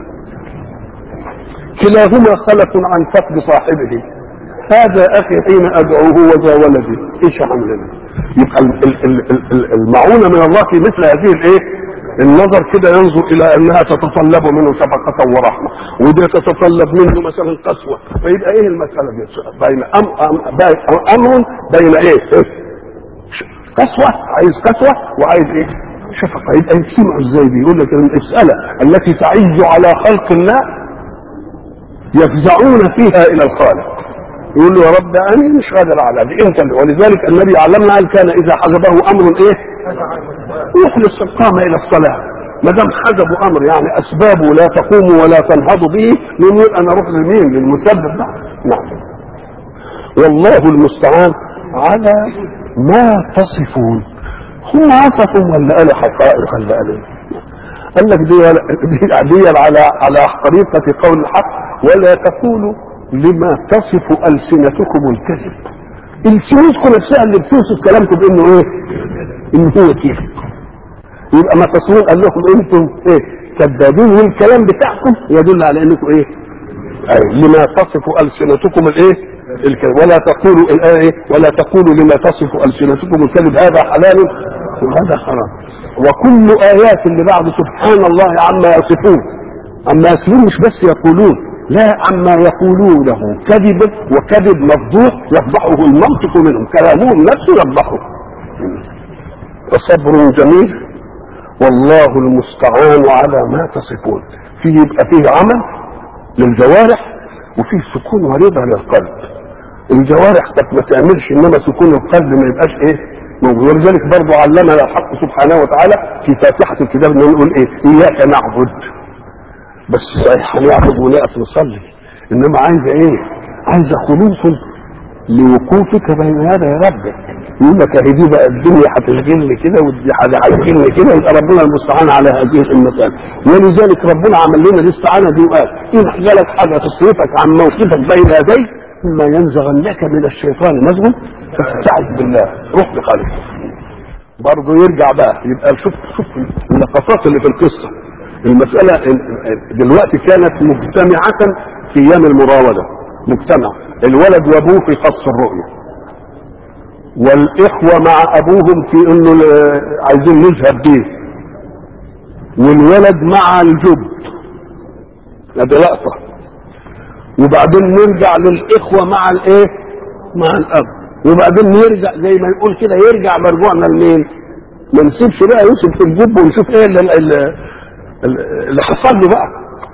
كلاهما خلف عن فقد صاحبه هذا اخي حين ادعوه وذا ولدي ايش عملنا يبقى المعونه من الله في مثل هذه الايه النظر كده ينظر الى انها تتطلب منه شفقة ورحمة ودي تتطلب منه مثلا قسوة فيبقى ايه المسألة دي بين أم أم امر بين ايه قسوة عايز قسوة وعايز ايه شفقة يبقى يجتمعوا ازاي بيقول لك المسألة التي تعز على خلق الله يفزعون فيها الى الخالق يقول له يا رب انا مش قادر على دي انت ولذلك النبي علمنا قال كان اذا حجبه امر ايه يخلص القامة الى الصلاة ما دام حجبوا امر يعني اسبابه لا تقوم ولا تنهض به نقول انا اروح لمين للمسبب بقى نعم والله المستعان على ما تصفون هم وصفوا ولا قالوا حقائق ولا قالوا قال لك دي, دي على على طريقة قول الحق ولا تقولوا لما تصف ألسنتكم الكذب السنتكم نفسها اللي بتوصف كلامكم بانه ايه ان هو كذب يبقى ما تصفون قال لكم انتم ايه كذابين والكلام بتاعكم يدل على انكم ايه أي لما تصف ألسنتكم الايه الكذب ولا تقولوا الايه إيه؟ ولا تقولوا لما تصف ألسنتكم الكذب هذا حلال وهذا حرام وكل آيات اللي بعد سبحان الله عما يصفون عما يصفون مش بس يقولون لا عما يقولونه كذب وكذب مفضوح يفضحه المنطق منهم كلامهم نفسه يفضحه وصبر جميل والله المستعان على ما تصفون فيه يبقى فيه عمل للجوارح وفيه سكون ورضا للقلب الجوارح قد ما تعملش انما سكون القلب ما يبقاش ايه موجود ولذلك برضه علمنا الحق سبحانه وتعالى في فاتحه الكتاب انه نقول ايه اياك نعبد بس صحيح هنعبد ونقف نصلي انما عايزه ايه عايزه خلوص لوقوفك بين يدي ربك يقول لك اهي دي بقى الدنيا هتشغلني كده ودي هتشغلني كده يبقى ربنا المستعان على هذه المسائل ولذلك ربنا عمل لنا الاستعانه دي وقال ان حصلت حاجه تصرفك عن موقفك بين يدي اما ينزغنك من الشيطان نزغ فاستعذ بالله روح بقلبك برضه يرجع بقى يبقى شوف شوف اللقطات اللي في القصه المساله دلوقتي كانت مجتمعه في ايام المراوده مجتمع الولد وابوه في قص الرؤيه والاخوه مع ابوهم في انه عايزين نذهب بيه والولد مع الجد ادي لقطه وبعدين نرجع للاخوه مع الايه مع الاب وبعدين نرجع زي ما نقول كده يرجع مرجوعنا لمين ما نسيبش بقى يوسف في الجب ونشوف ايه اللي, اللي, اللي حصل له بقى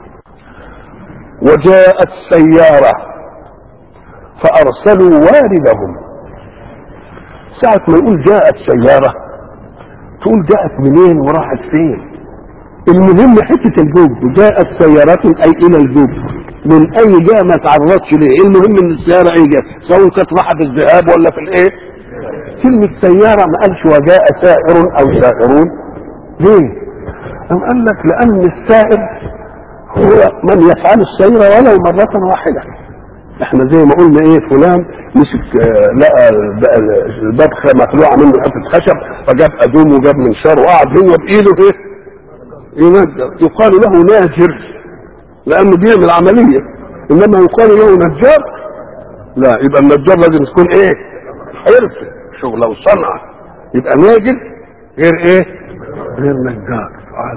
وجاءت سياره فارسلوا واردهم ساعة ما يقول جاءت سيارة تقول جاءت منين وراحت فين المهم حتة الجوب جاءت سيارة أي إلى الجوب من أي جهة ما تعرضش ليه المهم إن السيارة أي جهة سواء كانت راحة في الذهاب ولا في الإيه كلمة سيارة ما قالش وجاء سائر أو سائرون ليه؟ أم قال لك لأن السائر هو من يفعل السير ولو مرة واحدة احنا زي ما قلنا ايه فلان مسك اه لقى الباب مخلوعه منه حته خشب فجاب ادوم وجاب منشار وقعد هو بايده ايه ينجر يقال له ناجر لانه بيعمل عمليه انما يقال له نجار لا يبقى النجار لازم تكون ايه حرفه شغله وصنعه يبقى ناجر غير ايه غير نجار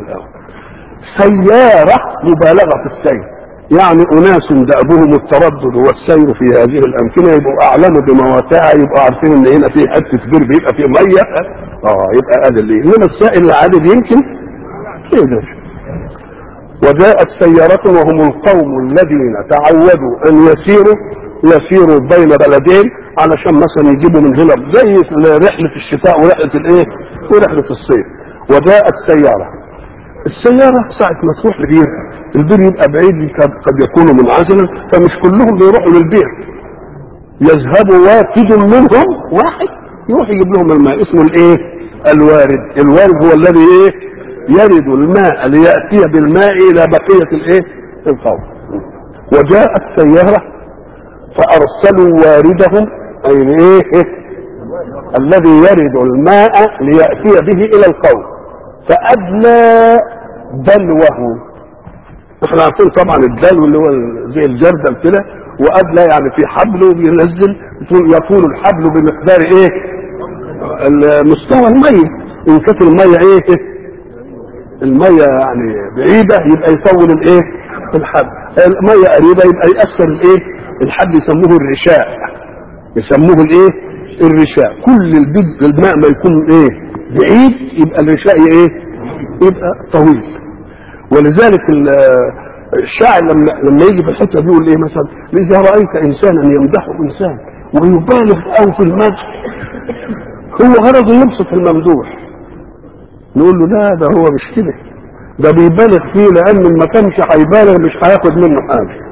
سياره مبالغه في السير يعني اناس دأبهم التردد والسير في هذه الامكنه يبقوا اعلموا بمواقعها يبقوا عارفين ان هنا في حته بير بيبقى فيه ميه اه يبقى هذا اللي انما السائل العادي يمكن كده وجاءت سيارة وهم القوم الذين تعودوا ان يسيروا يسيروا بين بلدين علشان مثلا يجيبوا من هنا زي رحلة الشتاء ورحلة الايه ورحلة الصيف وجاءت سيارة السيارة ساعة ما تروح لبير البير يبقى بعيد قد يكون منعزلا فمش كلهم بيروحوا للبير يذهب واحد منهم واحد يروح يجيب لهم الماء اسمه الايه الوارد الوارد هو الذي ايه يرد الماء ليأتي بالماء الى بقية الايه القوم وجاءت سيارة فارسلوا واردهم اي ايه الذي يرد الماء ليأتي به الى القوم فأدلى دلوه احنا عارفين طبعا الدلو اللي هو زي الجردل كده وأدلى يعني في حبل بينزل يطول الحبل بمقدار ايه مستوى المية ان كانت المية ايه المية يعني بعيدة يبقى يطول الايه الحبل المية قريبة يبقى يأثر الايه الحبل يسموه الرشاء يسموه الايه الرشاء كل البد الماء ما يكون ايه بعيد يبقى الرشاء ايه يبقى طويل ولذلك الشاعر لما لما يجي في الحته دي يقول ايه مثلا اذا رايت انسانا يمدحه انسان ويبالغ او في المدح هو غرضه يبسط الممدوح نقول له لا ده هو مش كده ده بيبالغ فيه لان ما كانش هيبالغ مش هياخد منه حاجه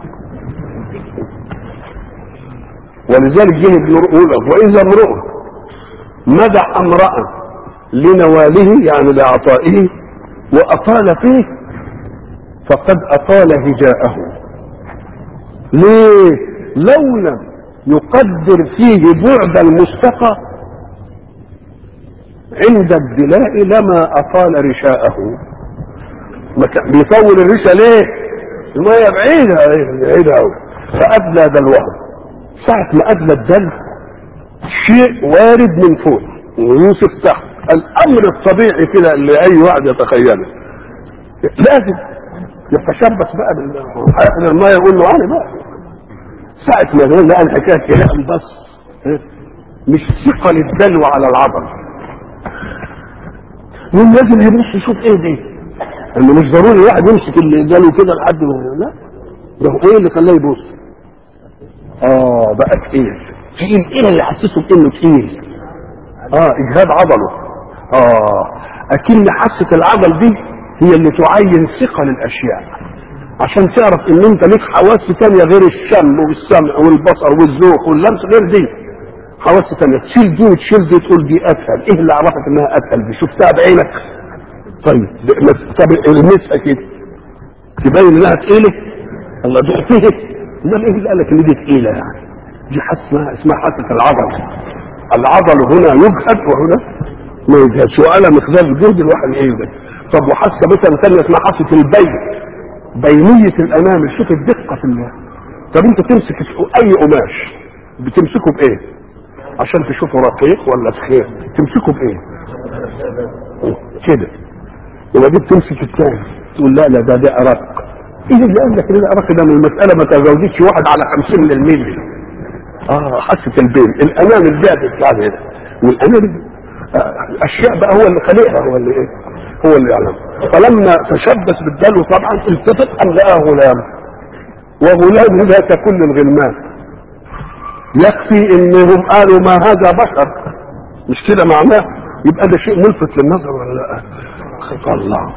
ولذلك جه ابن يقول واذا امرؤ مدح امرأ لنواله يعني لعطائه وأطال فيه فقد أطال هجاءه ليه لو لم يقدر فيه بعد المستقى عند الدلاء لما أطال رشاءه بيطول الرشا ليه المية بعيدة بعيدة أوي فأدلى دلوه ساعة ما أدلى الدلو شيء وارد من فوق ويوسف تحت الامر الطبيعي كده اللي اي واحد يتخيله لازم يتشبث بقى بال الماء يقول له انا بقى ساعة ما يقول لقى الحكايه كده بس مش ثقل الدلو على العضل مين لازم يبص يشوف ايه دي انه مش ضروري واحد يمسك الدلو كده لحد ما لا ده ايه اللي خلاه يبص اه بقى تقيل تقيل ايه اللي حسسه بانه تقيل اه اجهاد عضله اه اكن حاسه العضل دي هي اللي تعين ثقل الاشياء عشان تعرف ان انت ليك حواس تانية غير الشم والسمع والبصر والذوق واللمس غير دي حواس تانية تشيل دي وتشيل دي تقول دي اسهل ايه اللي عرفك انها اسهل دي شفتها بعينك طيب طب المسها كده تبين انها تقيله الله دقتها امال ايه اللي قالك ان دي تقيله يعني دي حاسه اسمها حاسه العضل العضل هنا يجهد وهنا ما يجهدش وعلى مقدار الجهد الواحد يجهد طب وحاسه مثلا ثانيه اسمها حاسه البين بينيه الانامل شوف الدقه في الله طب انت تمسك اي قماش بتمسكه بايه عشان تشوفه رقيق ولا سخير تمسكه بايه كده يبقى دي بتمسك الثاني تقول لا لا ده ده ارق ايه اللي قال لك ده ارق ده من المساله ما تزوجتش واحد على 50 من الملي اه حاسه البين الانامل بعدت بعد هنا والانامل آه اشياء بقى هو اللي خلقها هو اللي ايه هو اللي يعلم فلما تشبث بالدلو طبعا التفت ان لقى غلام وغلام ذاك كل الغلمان يكفي انهم قالوا ما هذا بشر مش كده معناه يبقى ده شيء ملفت للنظر ولا لا خلق الله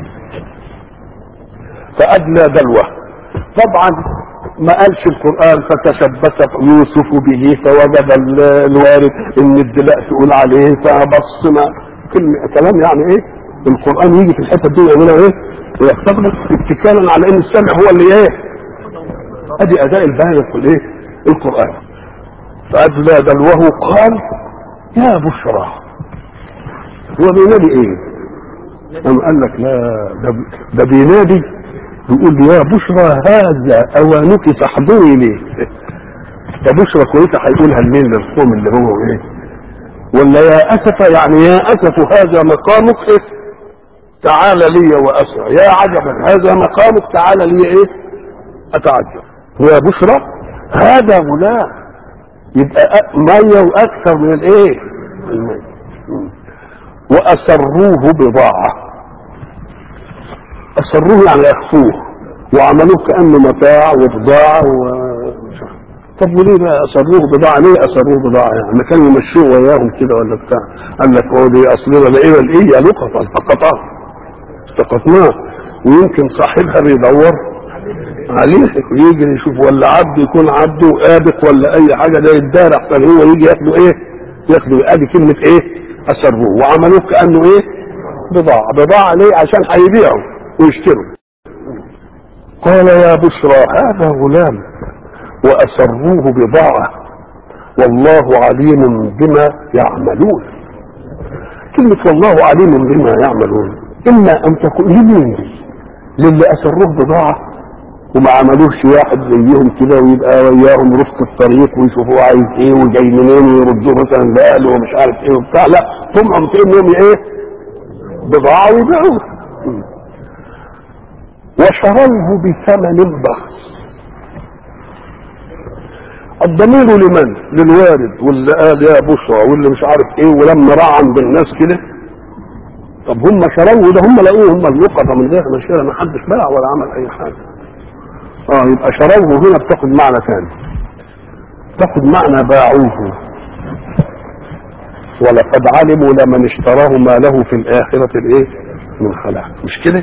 فأدلى دلوة طبعا ما قالش القرآن فتشبث يوسف به فوجد الوارد ان الدلاء تقول عليه فبص ما كلمة كلام يعني ايه القرآن يجي في الحتة دي يعملها ايه ويختبر اتكالا على ان السامع هو اللي ايه ادي اداء الباهر في الايه القرآن فأدلى دلوه قال يا بشرى هو بينادي ايه أم قال لك لا ده, ده بينادي بيقول يا بشرى هذا اوانك فاحضري لي ده بشرى كويسه هيقولها لمين للقوم اللي هو ايه ولا يا اسف يعني يا اسف هذا مقامك إيه؟ تعال لي واسرع يا عجبا هذا مقامك تعال لي ايه اتعجب يا بشرى هذا غلام يبقى مية واكثر من الايه المية واسروه بضاعة اسروه يعني يخفوه وعملوه كانه متاع وبضاعة و... طب وليه بقى اسروه بضاعة ليه اسروه بضاعة يعني كانوا يمشوه وياهم كده ولا بتاع قال لك هو دي اصلنا لقينا الايه لقطة التقطاه التقطناه ويمكن صاحبها بيدور عليه ويجي يشوف ولا عبد يكون عبده وآبق ولا اي حاجة ده يتدار احسن هو يجي ياخده ايه ياخده ادي كلمة ايه اسروه وعملوه كانه ايه بضاعة بضاعة ليه عشان هيبيعوا ويشتروا قال يا بشرى هذا غلام واسروه بضاعة والله عليم بما يعملون كلمة والله عليم بما يعملون اما ان تكون لمين دي للي اسروه بضاعة وما عملوش واحد زيهم كده ويبقى وياهم رفق الطريق ويشوفوه عايز ايه وجاي منين ويردوه مثلا لاهله ومش عارف ايه وبتاع لا طمعوا في انهم ايه بضاعة ويبيعوه وشروه بثمن بخس الضمير لمن للوارد واللي قال يا بشرى واللي مش عارف ايه ولما راى عند الناس كده طب هم شروه ده هم لقوه هم اللقطه من غير ما شرى ما حدش باع ولا عمل اي حاجه اه يبقى شروه هنا بتاخد معنى ثاني تاخد معنى باعوه ولقد علموا لمن اشتراه ما له في الآخرة الايه من خلاق مش كده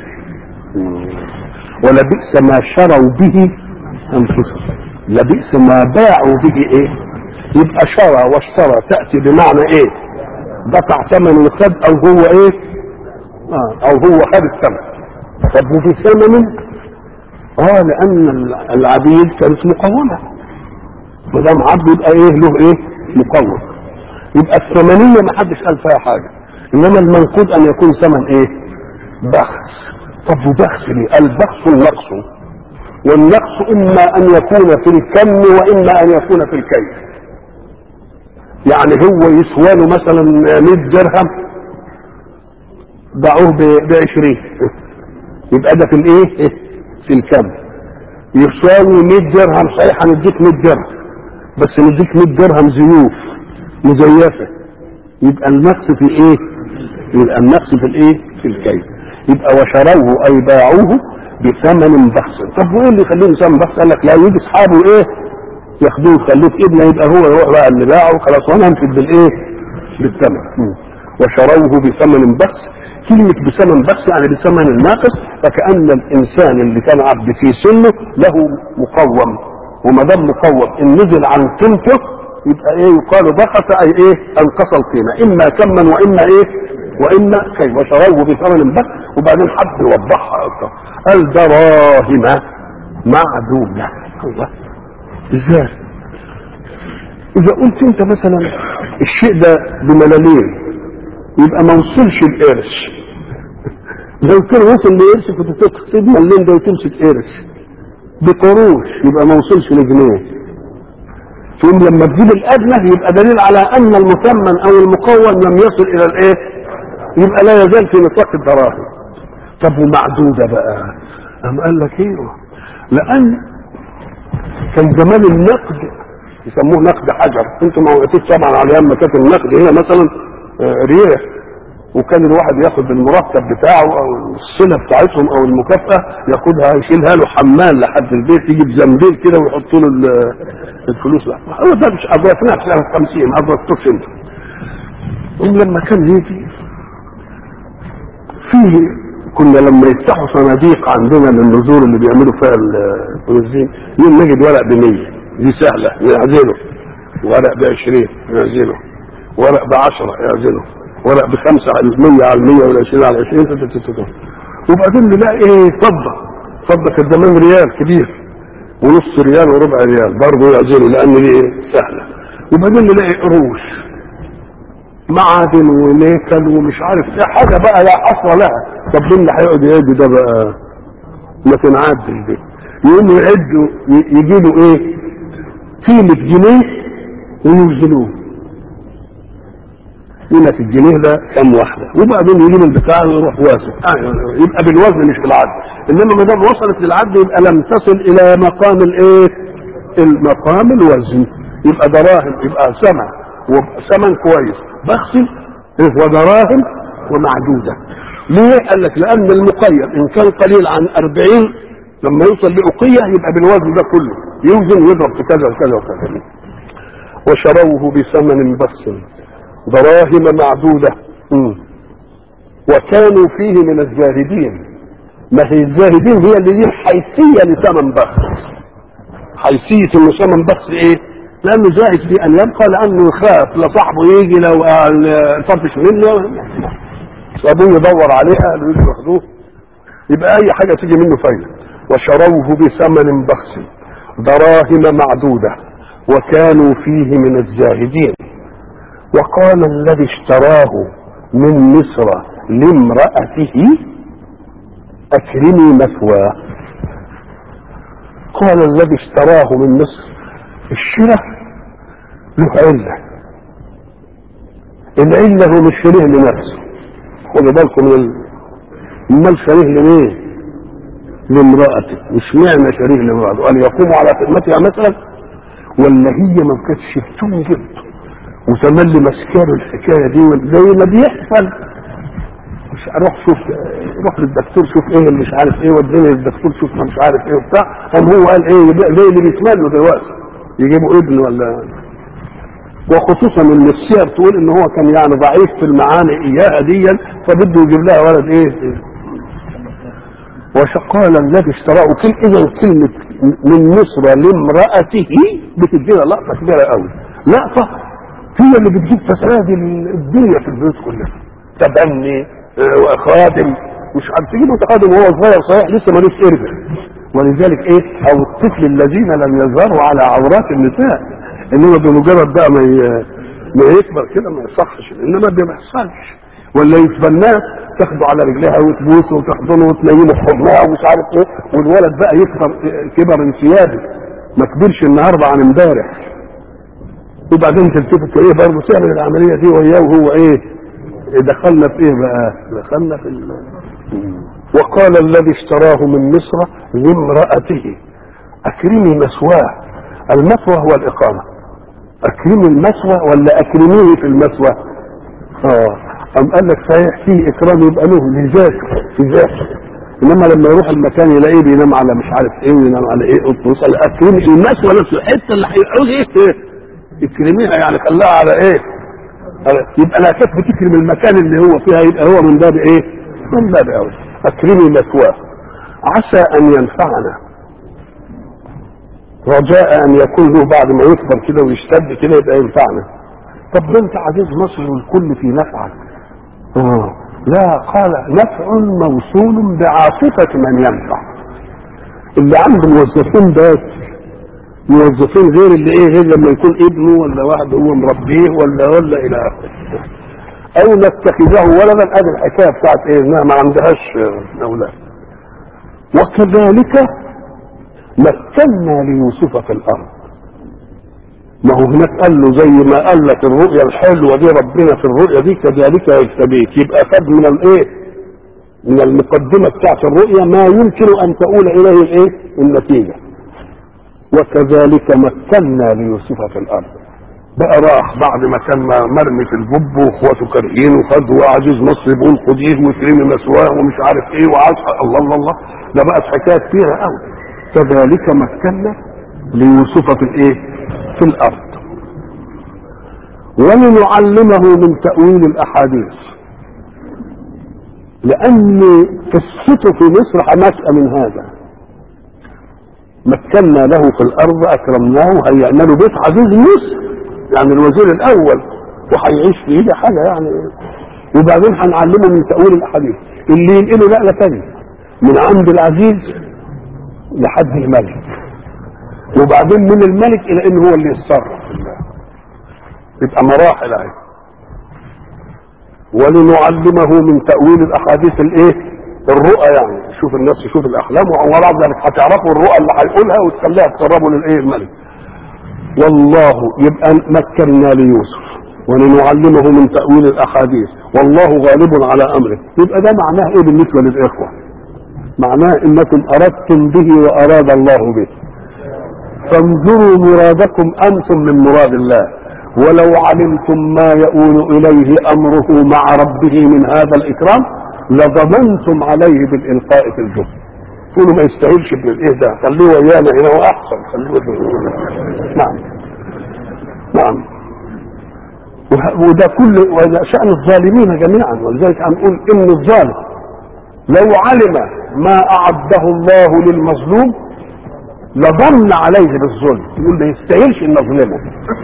ولبئس ما شروا به أنفسهم لبئس ما باعوا به ايه يبقى شرى واشترى تأتي بمعنى ايه دفع ثمن وخد او هو ايه آه او هو خد الثمن طب وفي ثمن اه لان العبيد كانت مقومة ما دام عبد يبقى ايه له ايه مقوم يبقى الثمنية ما حدش قال فيها حاجة انما المنقود ان يكون ثمن ايه بخس طب وبخس ليه البخس النقص والنقص اما ان يكون في الكم واما ان يكون في الكيف يعني هو يسوى له مثلا 100 درهم باعوه ب 20 يبقى ده في الايه في الكم يساوي 100 درهم صحيح هنديك 100 درهم بس نديك 100 درهم زيوف مزيفة يبقى النقص في ايه يبقى النقص في الايه في الكيف يبقى وشروه اي باعوه بثمن بخس طب وايه اللي يخليهم ثمن بخس قال لك لا يجي اصحابه ايه ياخدوه يخلوه في ابنه يبقى هو يروح بقى اللي باعه خلاص وانا همسك بالايه بالثمن وشروه بثمن بخس كلمة بثمن بخس يعني بثمن ناقص فكأن الإنسان اللي كان عبد في سنه له مقوم وما دام مقوم إن نزل عن قيمته يبقى إيه يقال بخس أي إيه أنقص القيمة إما كما وإما إيه وإما كيف وشروه بثمن بخس وبعدين حب يوضحها أكثر قال دراهم معدودة الله ازاي اذا قلت انت مثلا الشيء ده بملالين يبقى ما وصلش القرش لو كان وصل لقرش كنت تقصد ملين ده وتمسك قرش بقروش يبقى ما وصلش لجنيه ثم لما تجيب الادنى يبقى دليل على ان المثمن او المقوم لم يصل الى الايه يبقى لا يزال في نطاق الدراهم طب ومعدوده بقى قام قال لك ايوه لان كان زمان النقد يسموه نقد حجر انتم ما وقفتوش طبعا على ايام ما كانت النقد هنا مثلا ريح وكان الواحد ياخد المرتب بتاعه او الصله بتاعتهم او المكافاه ياخدها يشيلها له حمال لحد البيت يجيب زنبيل كده ويحط له الفلوس بقى هو ده مش ادركناه في سنه 50 ما ادركتوش انت هم لما كان يجي فيه كنا لما يفتحوا صناديق عندنا للنزول اللي بيعملوا فيها البنزين يوم نجد ورق ب 100 دي سهله يعزله ورق ب 20 يعزله ورق ب 10 يعزله ورق ب 5 على 100 على 100 ولا 20 على 20 وبعدين نلاقي ايه فضه فضه كان زمان ريال كبير ونص ريال وربع ريال برضه يعزله لان دي ايه سهله وبعدين نلاقي قروش معادن ونيكل ومش عارف ايه حاجه بقى لا حصر لها طب مين اللي هيقعد يعد ده بقى ما تنعدش دي يقوموا يعدوا يجي له ايه قيمه جنيه ويوزنوه قيمه الجنيه ده كم واحده وبعدين يجيب البتاع ويروح واسع آه يبقى بالوزن مش بالعد انما ما دام وصلت للعد يبقى لم تصل الى مقام الايه المقام الوزن يبقى دراهم يبقى ثمن وثمن كويس بخسي ودراهم ومعدودة ليه قال لك لأن المقيم إن كان قليل عن أربعين لما يوصل لأقية يبقى بالوزن ده كله يوزن ويضرب في كذا وكذا وكذا وشروه بثمن بخس دراهم معدودة م. وكانوا فيه من الزاهدين ما هي الزاهدين هي اللي دي حيثية لثمن بخس حيثية انه ثمن بخس ايه لانه زاهد في ان يبقى لانه يخاف لصاحبه يجي لو طفش منه وابوه يدور عليه قالوا يجوا ياخدوه يبقى اي حاجه تيجي منه فايده وشروه بثمن بخس دراهم معدوده وكانوا فيه من الزاهدين وقال الذي اشتراه من مصر لامرأته أكرمي مثواه قال الذي اشتراه من مصر الشراء له علة العلة هو مش شريه لنفسه خدوا بالكم من امال شريه لمين؟ لامرأته مش معنى شريه لامرأته قال يقوم على خدمتها مثلا ولا هي ما كانتش بتنجب وتملي مسكان الحكايه دي زي ما بيحصل مش اروح شوف روح للدكتور شوف ايه اللي مش عارف ايه وديني للدكتور شوف مش عارف ايه وبتاع قام هو قال ايه زي اللي بيتملوا دلوقتي يجيبوا ابن ولا وخصوصا ان السير تقول ان هو كان يعني ضعيف في المعاني اياها ديا فبده يجيب لها ولد ايه وقال الذي اشتراه كل اذا كلمه من مصر لامراته بتدينا لقطه كبيره قوي لقطه هي اللي بتجيب فساد الدنيا في البيوت كلها تبني وخادم مش عارف تجيب متقدم وهو صغير صحيح لسه ملوش ارجع ولذلك ايه او الطفل الذين لم يظهروا على عورات النساء انما بمجرد بقى ما ما يكبر كده ما يصحش انما ده ما يحصلش ولا يتبناه تاخده على رجليها وتبوسه وتحضنه وتنيمه في حضنها ومش عارف ايه والولد بقى يكبر كبر انسيابي ما كبرش النهارده عن امبارح وبعدين تلتفت ايه برضه تعمل العمليه دي وياه وهو ايه دخلنا في ايه بقى دخلنا في ال... وقال الذي اشتراه من مصر لامرأته أكرمي مثواه المثوى هو الإقامة أكرمي المثوى ولا أكرميه في المثوى آه أم قال لك صحيح فيه إكرام يبقى له لذاته في ذاته إنما لما يروح المكان يلاقيه بينام على مش عارف إيه وينام على إيه وصل أكرمي المثوى نفسه الحتة اللي هيقعد إيه إكرميها يعني خلاها على إيه يبقى لا كيف بتكرم المكان اللي هو فيها يبقى هو من باب ايه من باب اولى اكرمي مثواه عسى ان ينفعنا رجاء ان يكون له بعد ما يكبر كده ويشتد كده يبقى ينفعنا طب ده انت عزيز مصر والكل في نفعك اه لا قال نفع موصول بعاطفة من ينفع اللي عنده موظفين بس موظفين غير اللي ايه غير لما يكون ابنه ولا واحد هو مربيه ولا ولا الى اخره او نتخذه ولدا ادي الحكايه بتاعت ايه انها ما عندهاش اولاد وكذلك مكنا ليوسف في الارض ما هو هناك قال له زي ما قال لك الرؤيا الحلوه دي ربنا في الرؤيا دي كذلك يجتبيك يبقى خد من الايه؟ من المقدمه بتاعت الرؤيا ما يمكن ان تؤول اليه الايه؟ النتيجه. وكذلك مكنا ليوسف في الارض. بقى راح بعد ما كان مرمي في الجب واخواته كارهين وخد وعزيز مصر بيقول خديه واكرمي مثواه ومش عارف ايه وعاص الله الله الله ده بقت حكايه كتيره قوي. كذلك مكنا ليوسف في الايه؟ في الارض ولنعلمه من تأويل الاحاديث لان قصته في مصر حماسة من هذا مكنا له في الارض اكرمناه هيئنا له بيت عزيز مصر يعني الوزير الاول وهيعيش فيه ده حاجه يعني وبعدين هنعلمه من تأويل الاحاديث اللي ينقله نقله ثانيه من عند العزيز لحد الملك وبعدين من الملك الى ان هو اللي يتصرف في الله يبقى مراحل اهي ولنعلمه من تاويل الاحاديث الايه الرؤى يعني شوف الناس يشوف الاحلام وورا ذلك هتعرفوا الرؤى اللي هيقولها وتخليها تقربوا للايه الملك والله يبقى مكنا ليوسف ولنعلمه من تاويل الاحاديث والله غالب على امره يبقى ده معناه ايه بالنسبه للاخوه معناه انكم اردتم به واراد الله به فانظروا مرادكم انتم من مراد الله ولو علمتم ما يؤول اليه امره مع ربه من هذا الاكرام لضمنتم عليه بالالقاء في الجب تقولوا ما يستاهلش ابن الايه ده خليه ويانا هنا هو احسن خليه نعم نعم وده كل وده شان الظالمين جميعا ولذلك هنقول ان الظالم لو علم ما اعده الله للمظلوم لضن عليه بالظلم يقول ما يستاهلش ان اظلمه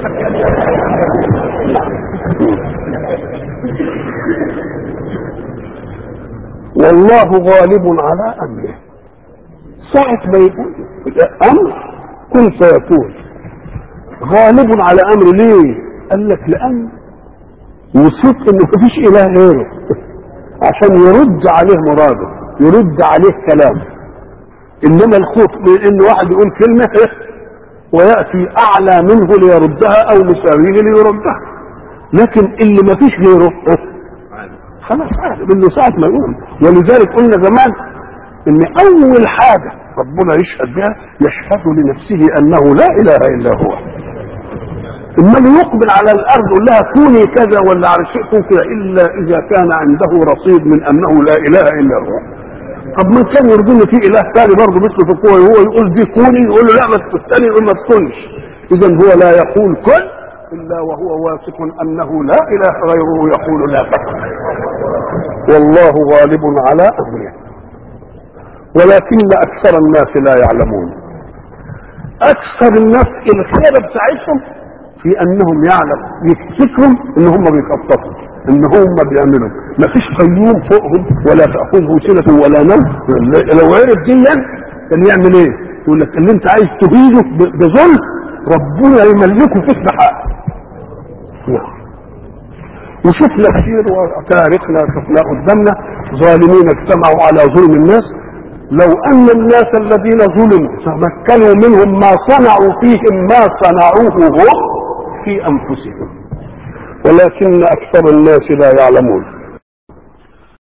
والله غالب على امره ساعة ما يقول امر كن فيكون غالب على امره ليه؟ قال لك لان وصف انه مفيش اله غيره عشان يرد عليه مراده يرد عليه كلامه انما الخوف من ان واحد يقول كلمه وياتي اعلى منه ليردها او مساويه ليردها لكن اللي ما فيش غيره خلاص عارف انه ساعه ما يقول ولذلك قلنا زمان ان اول حاجه ربنا يشهد بها يشهد لنفسه انه لا اله الا هو اما اللي يقبل على الارض يقول لها كوني كذا ولا على شيء كون كذا الا اذا كان عنده رصيد من انه لا اله الا هو طب من كان يرضون في اله ثاني برضه مثله في القوه وهو يقول دي كوني يقول له لا بس الثاني يقول ما تكونش اذا هو لا يقول كن الا وهو واثق انه لا اله غيره يقول لا تكن والله غالب على امره ولكن اكثر الناس لا يعلمون اكثر الناس الخير بتاعتهم في انهم يعلم يفتكروا ان هم بيخططوا ان هم بيعملوا ما فيش قيوم فوقهم ولا تاخذه سنه ولا نوم لو عرف دي كان يعمل ايه؟ يقول لك اللي انت عايز تهيده بظلم ربنا يملكه فيك بحق نعم وشفنا كثير وتاريخنا شفنا قدامنا ظالمين اجتمعوا على ظلم الناس لو ان الناس الذين ظلموا تمكنوا منهم ما صنعوا فيهم ما صنعوه هم في انفسهم ولكن اكثر الناس لا يعلمون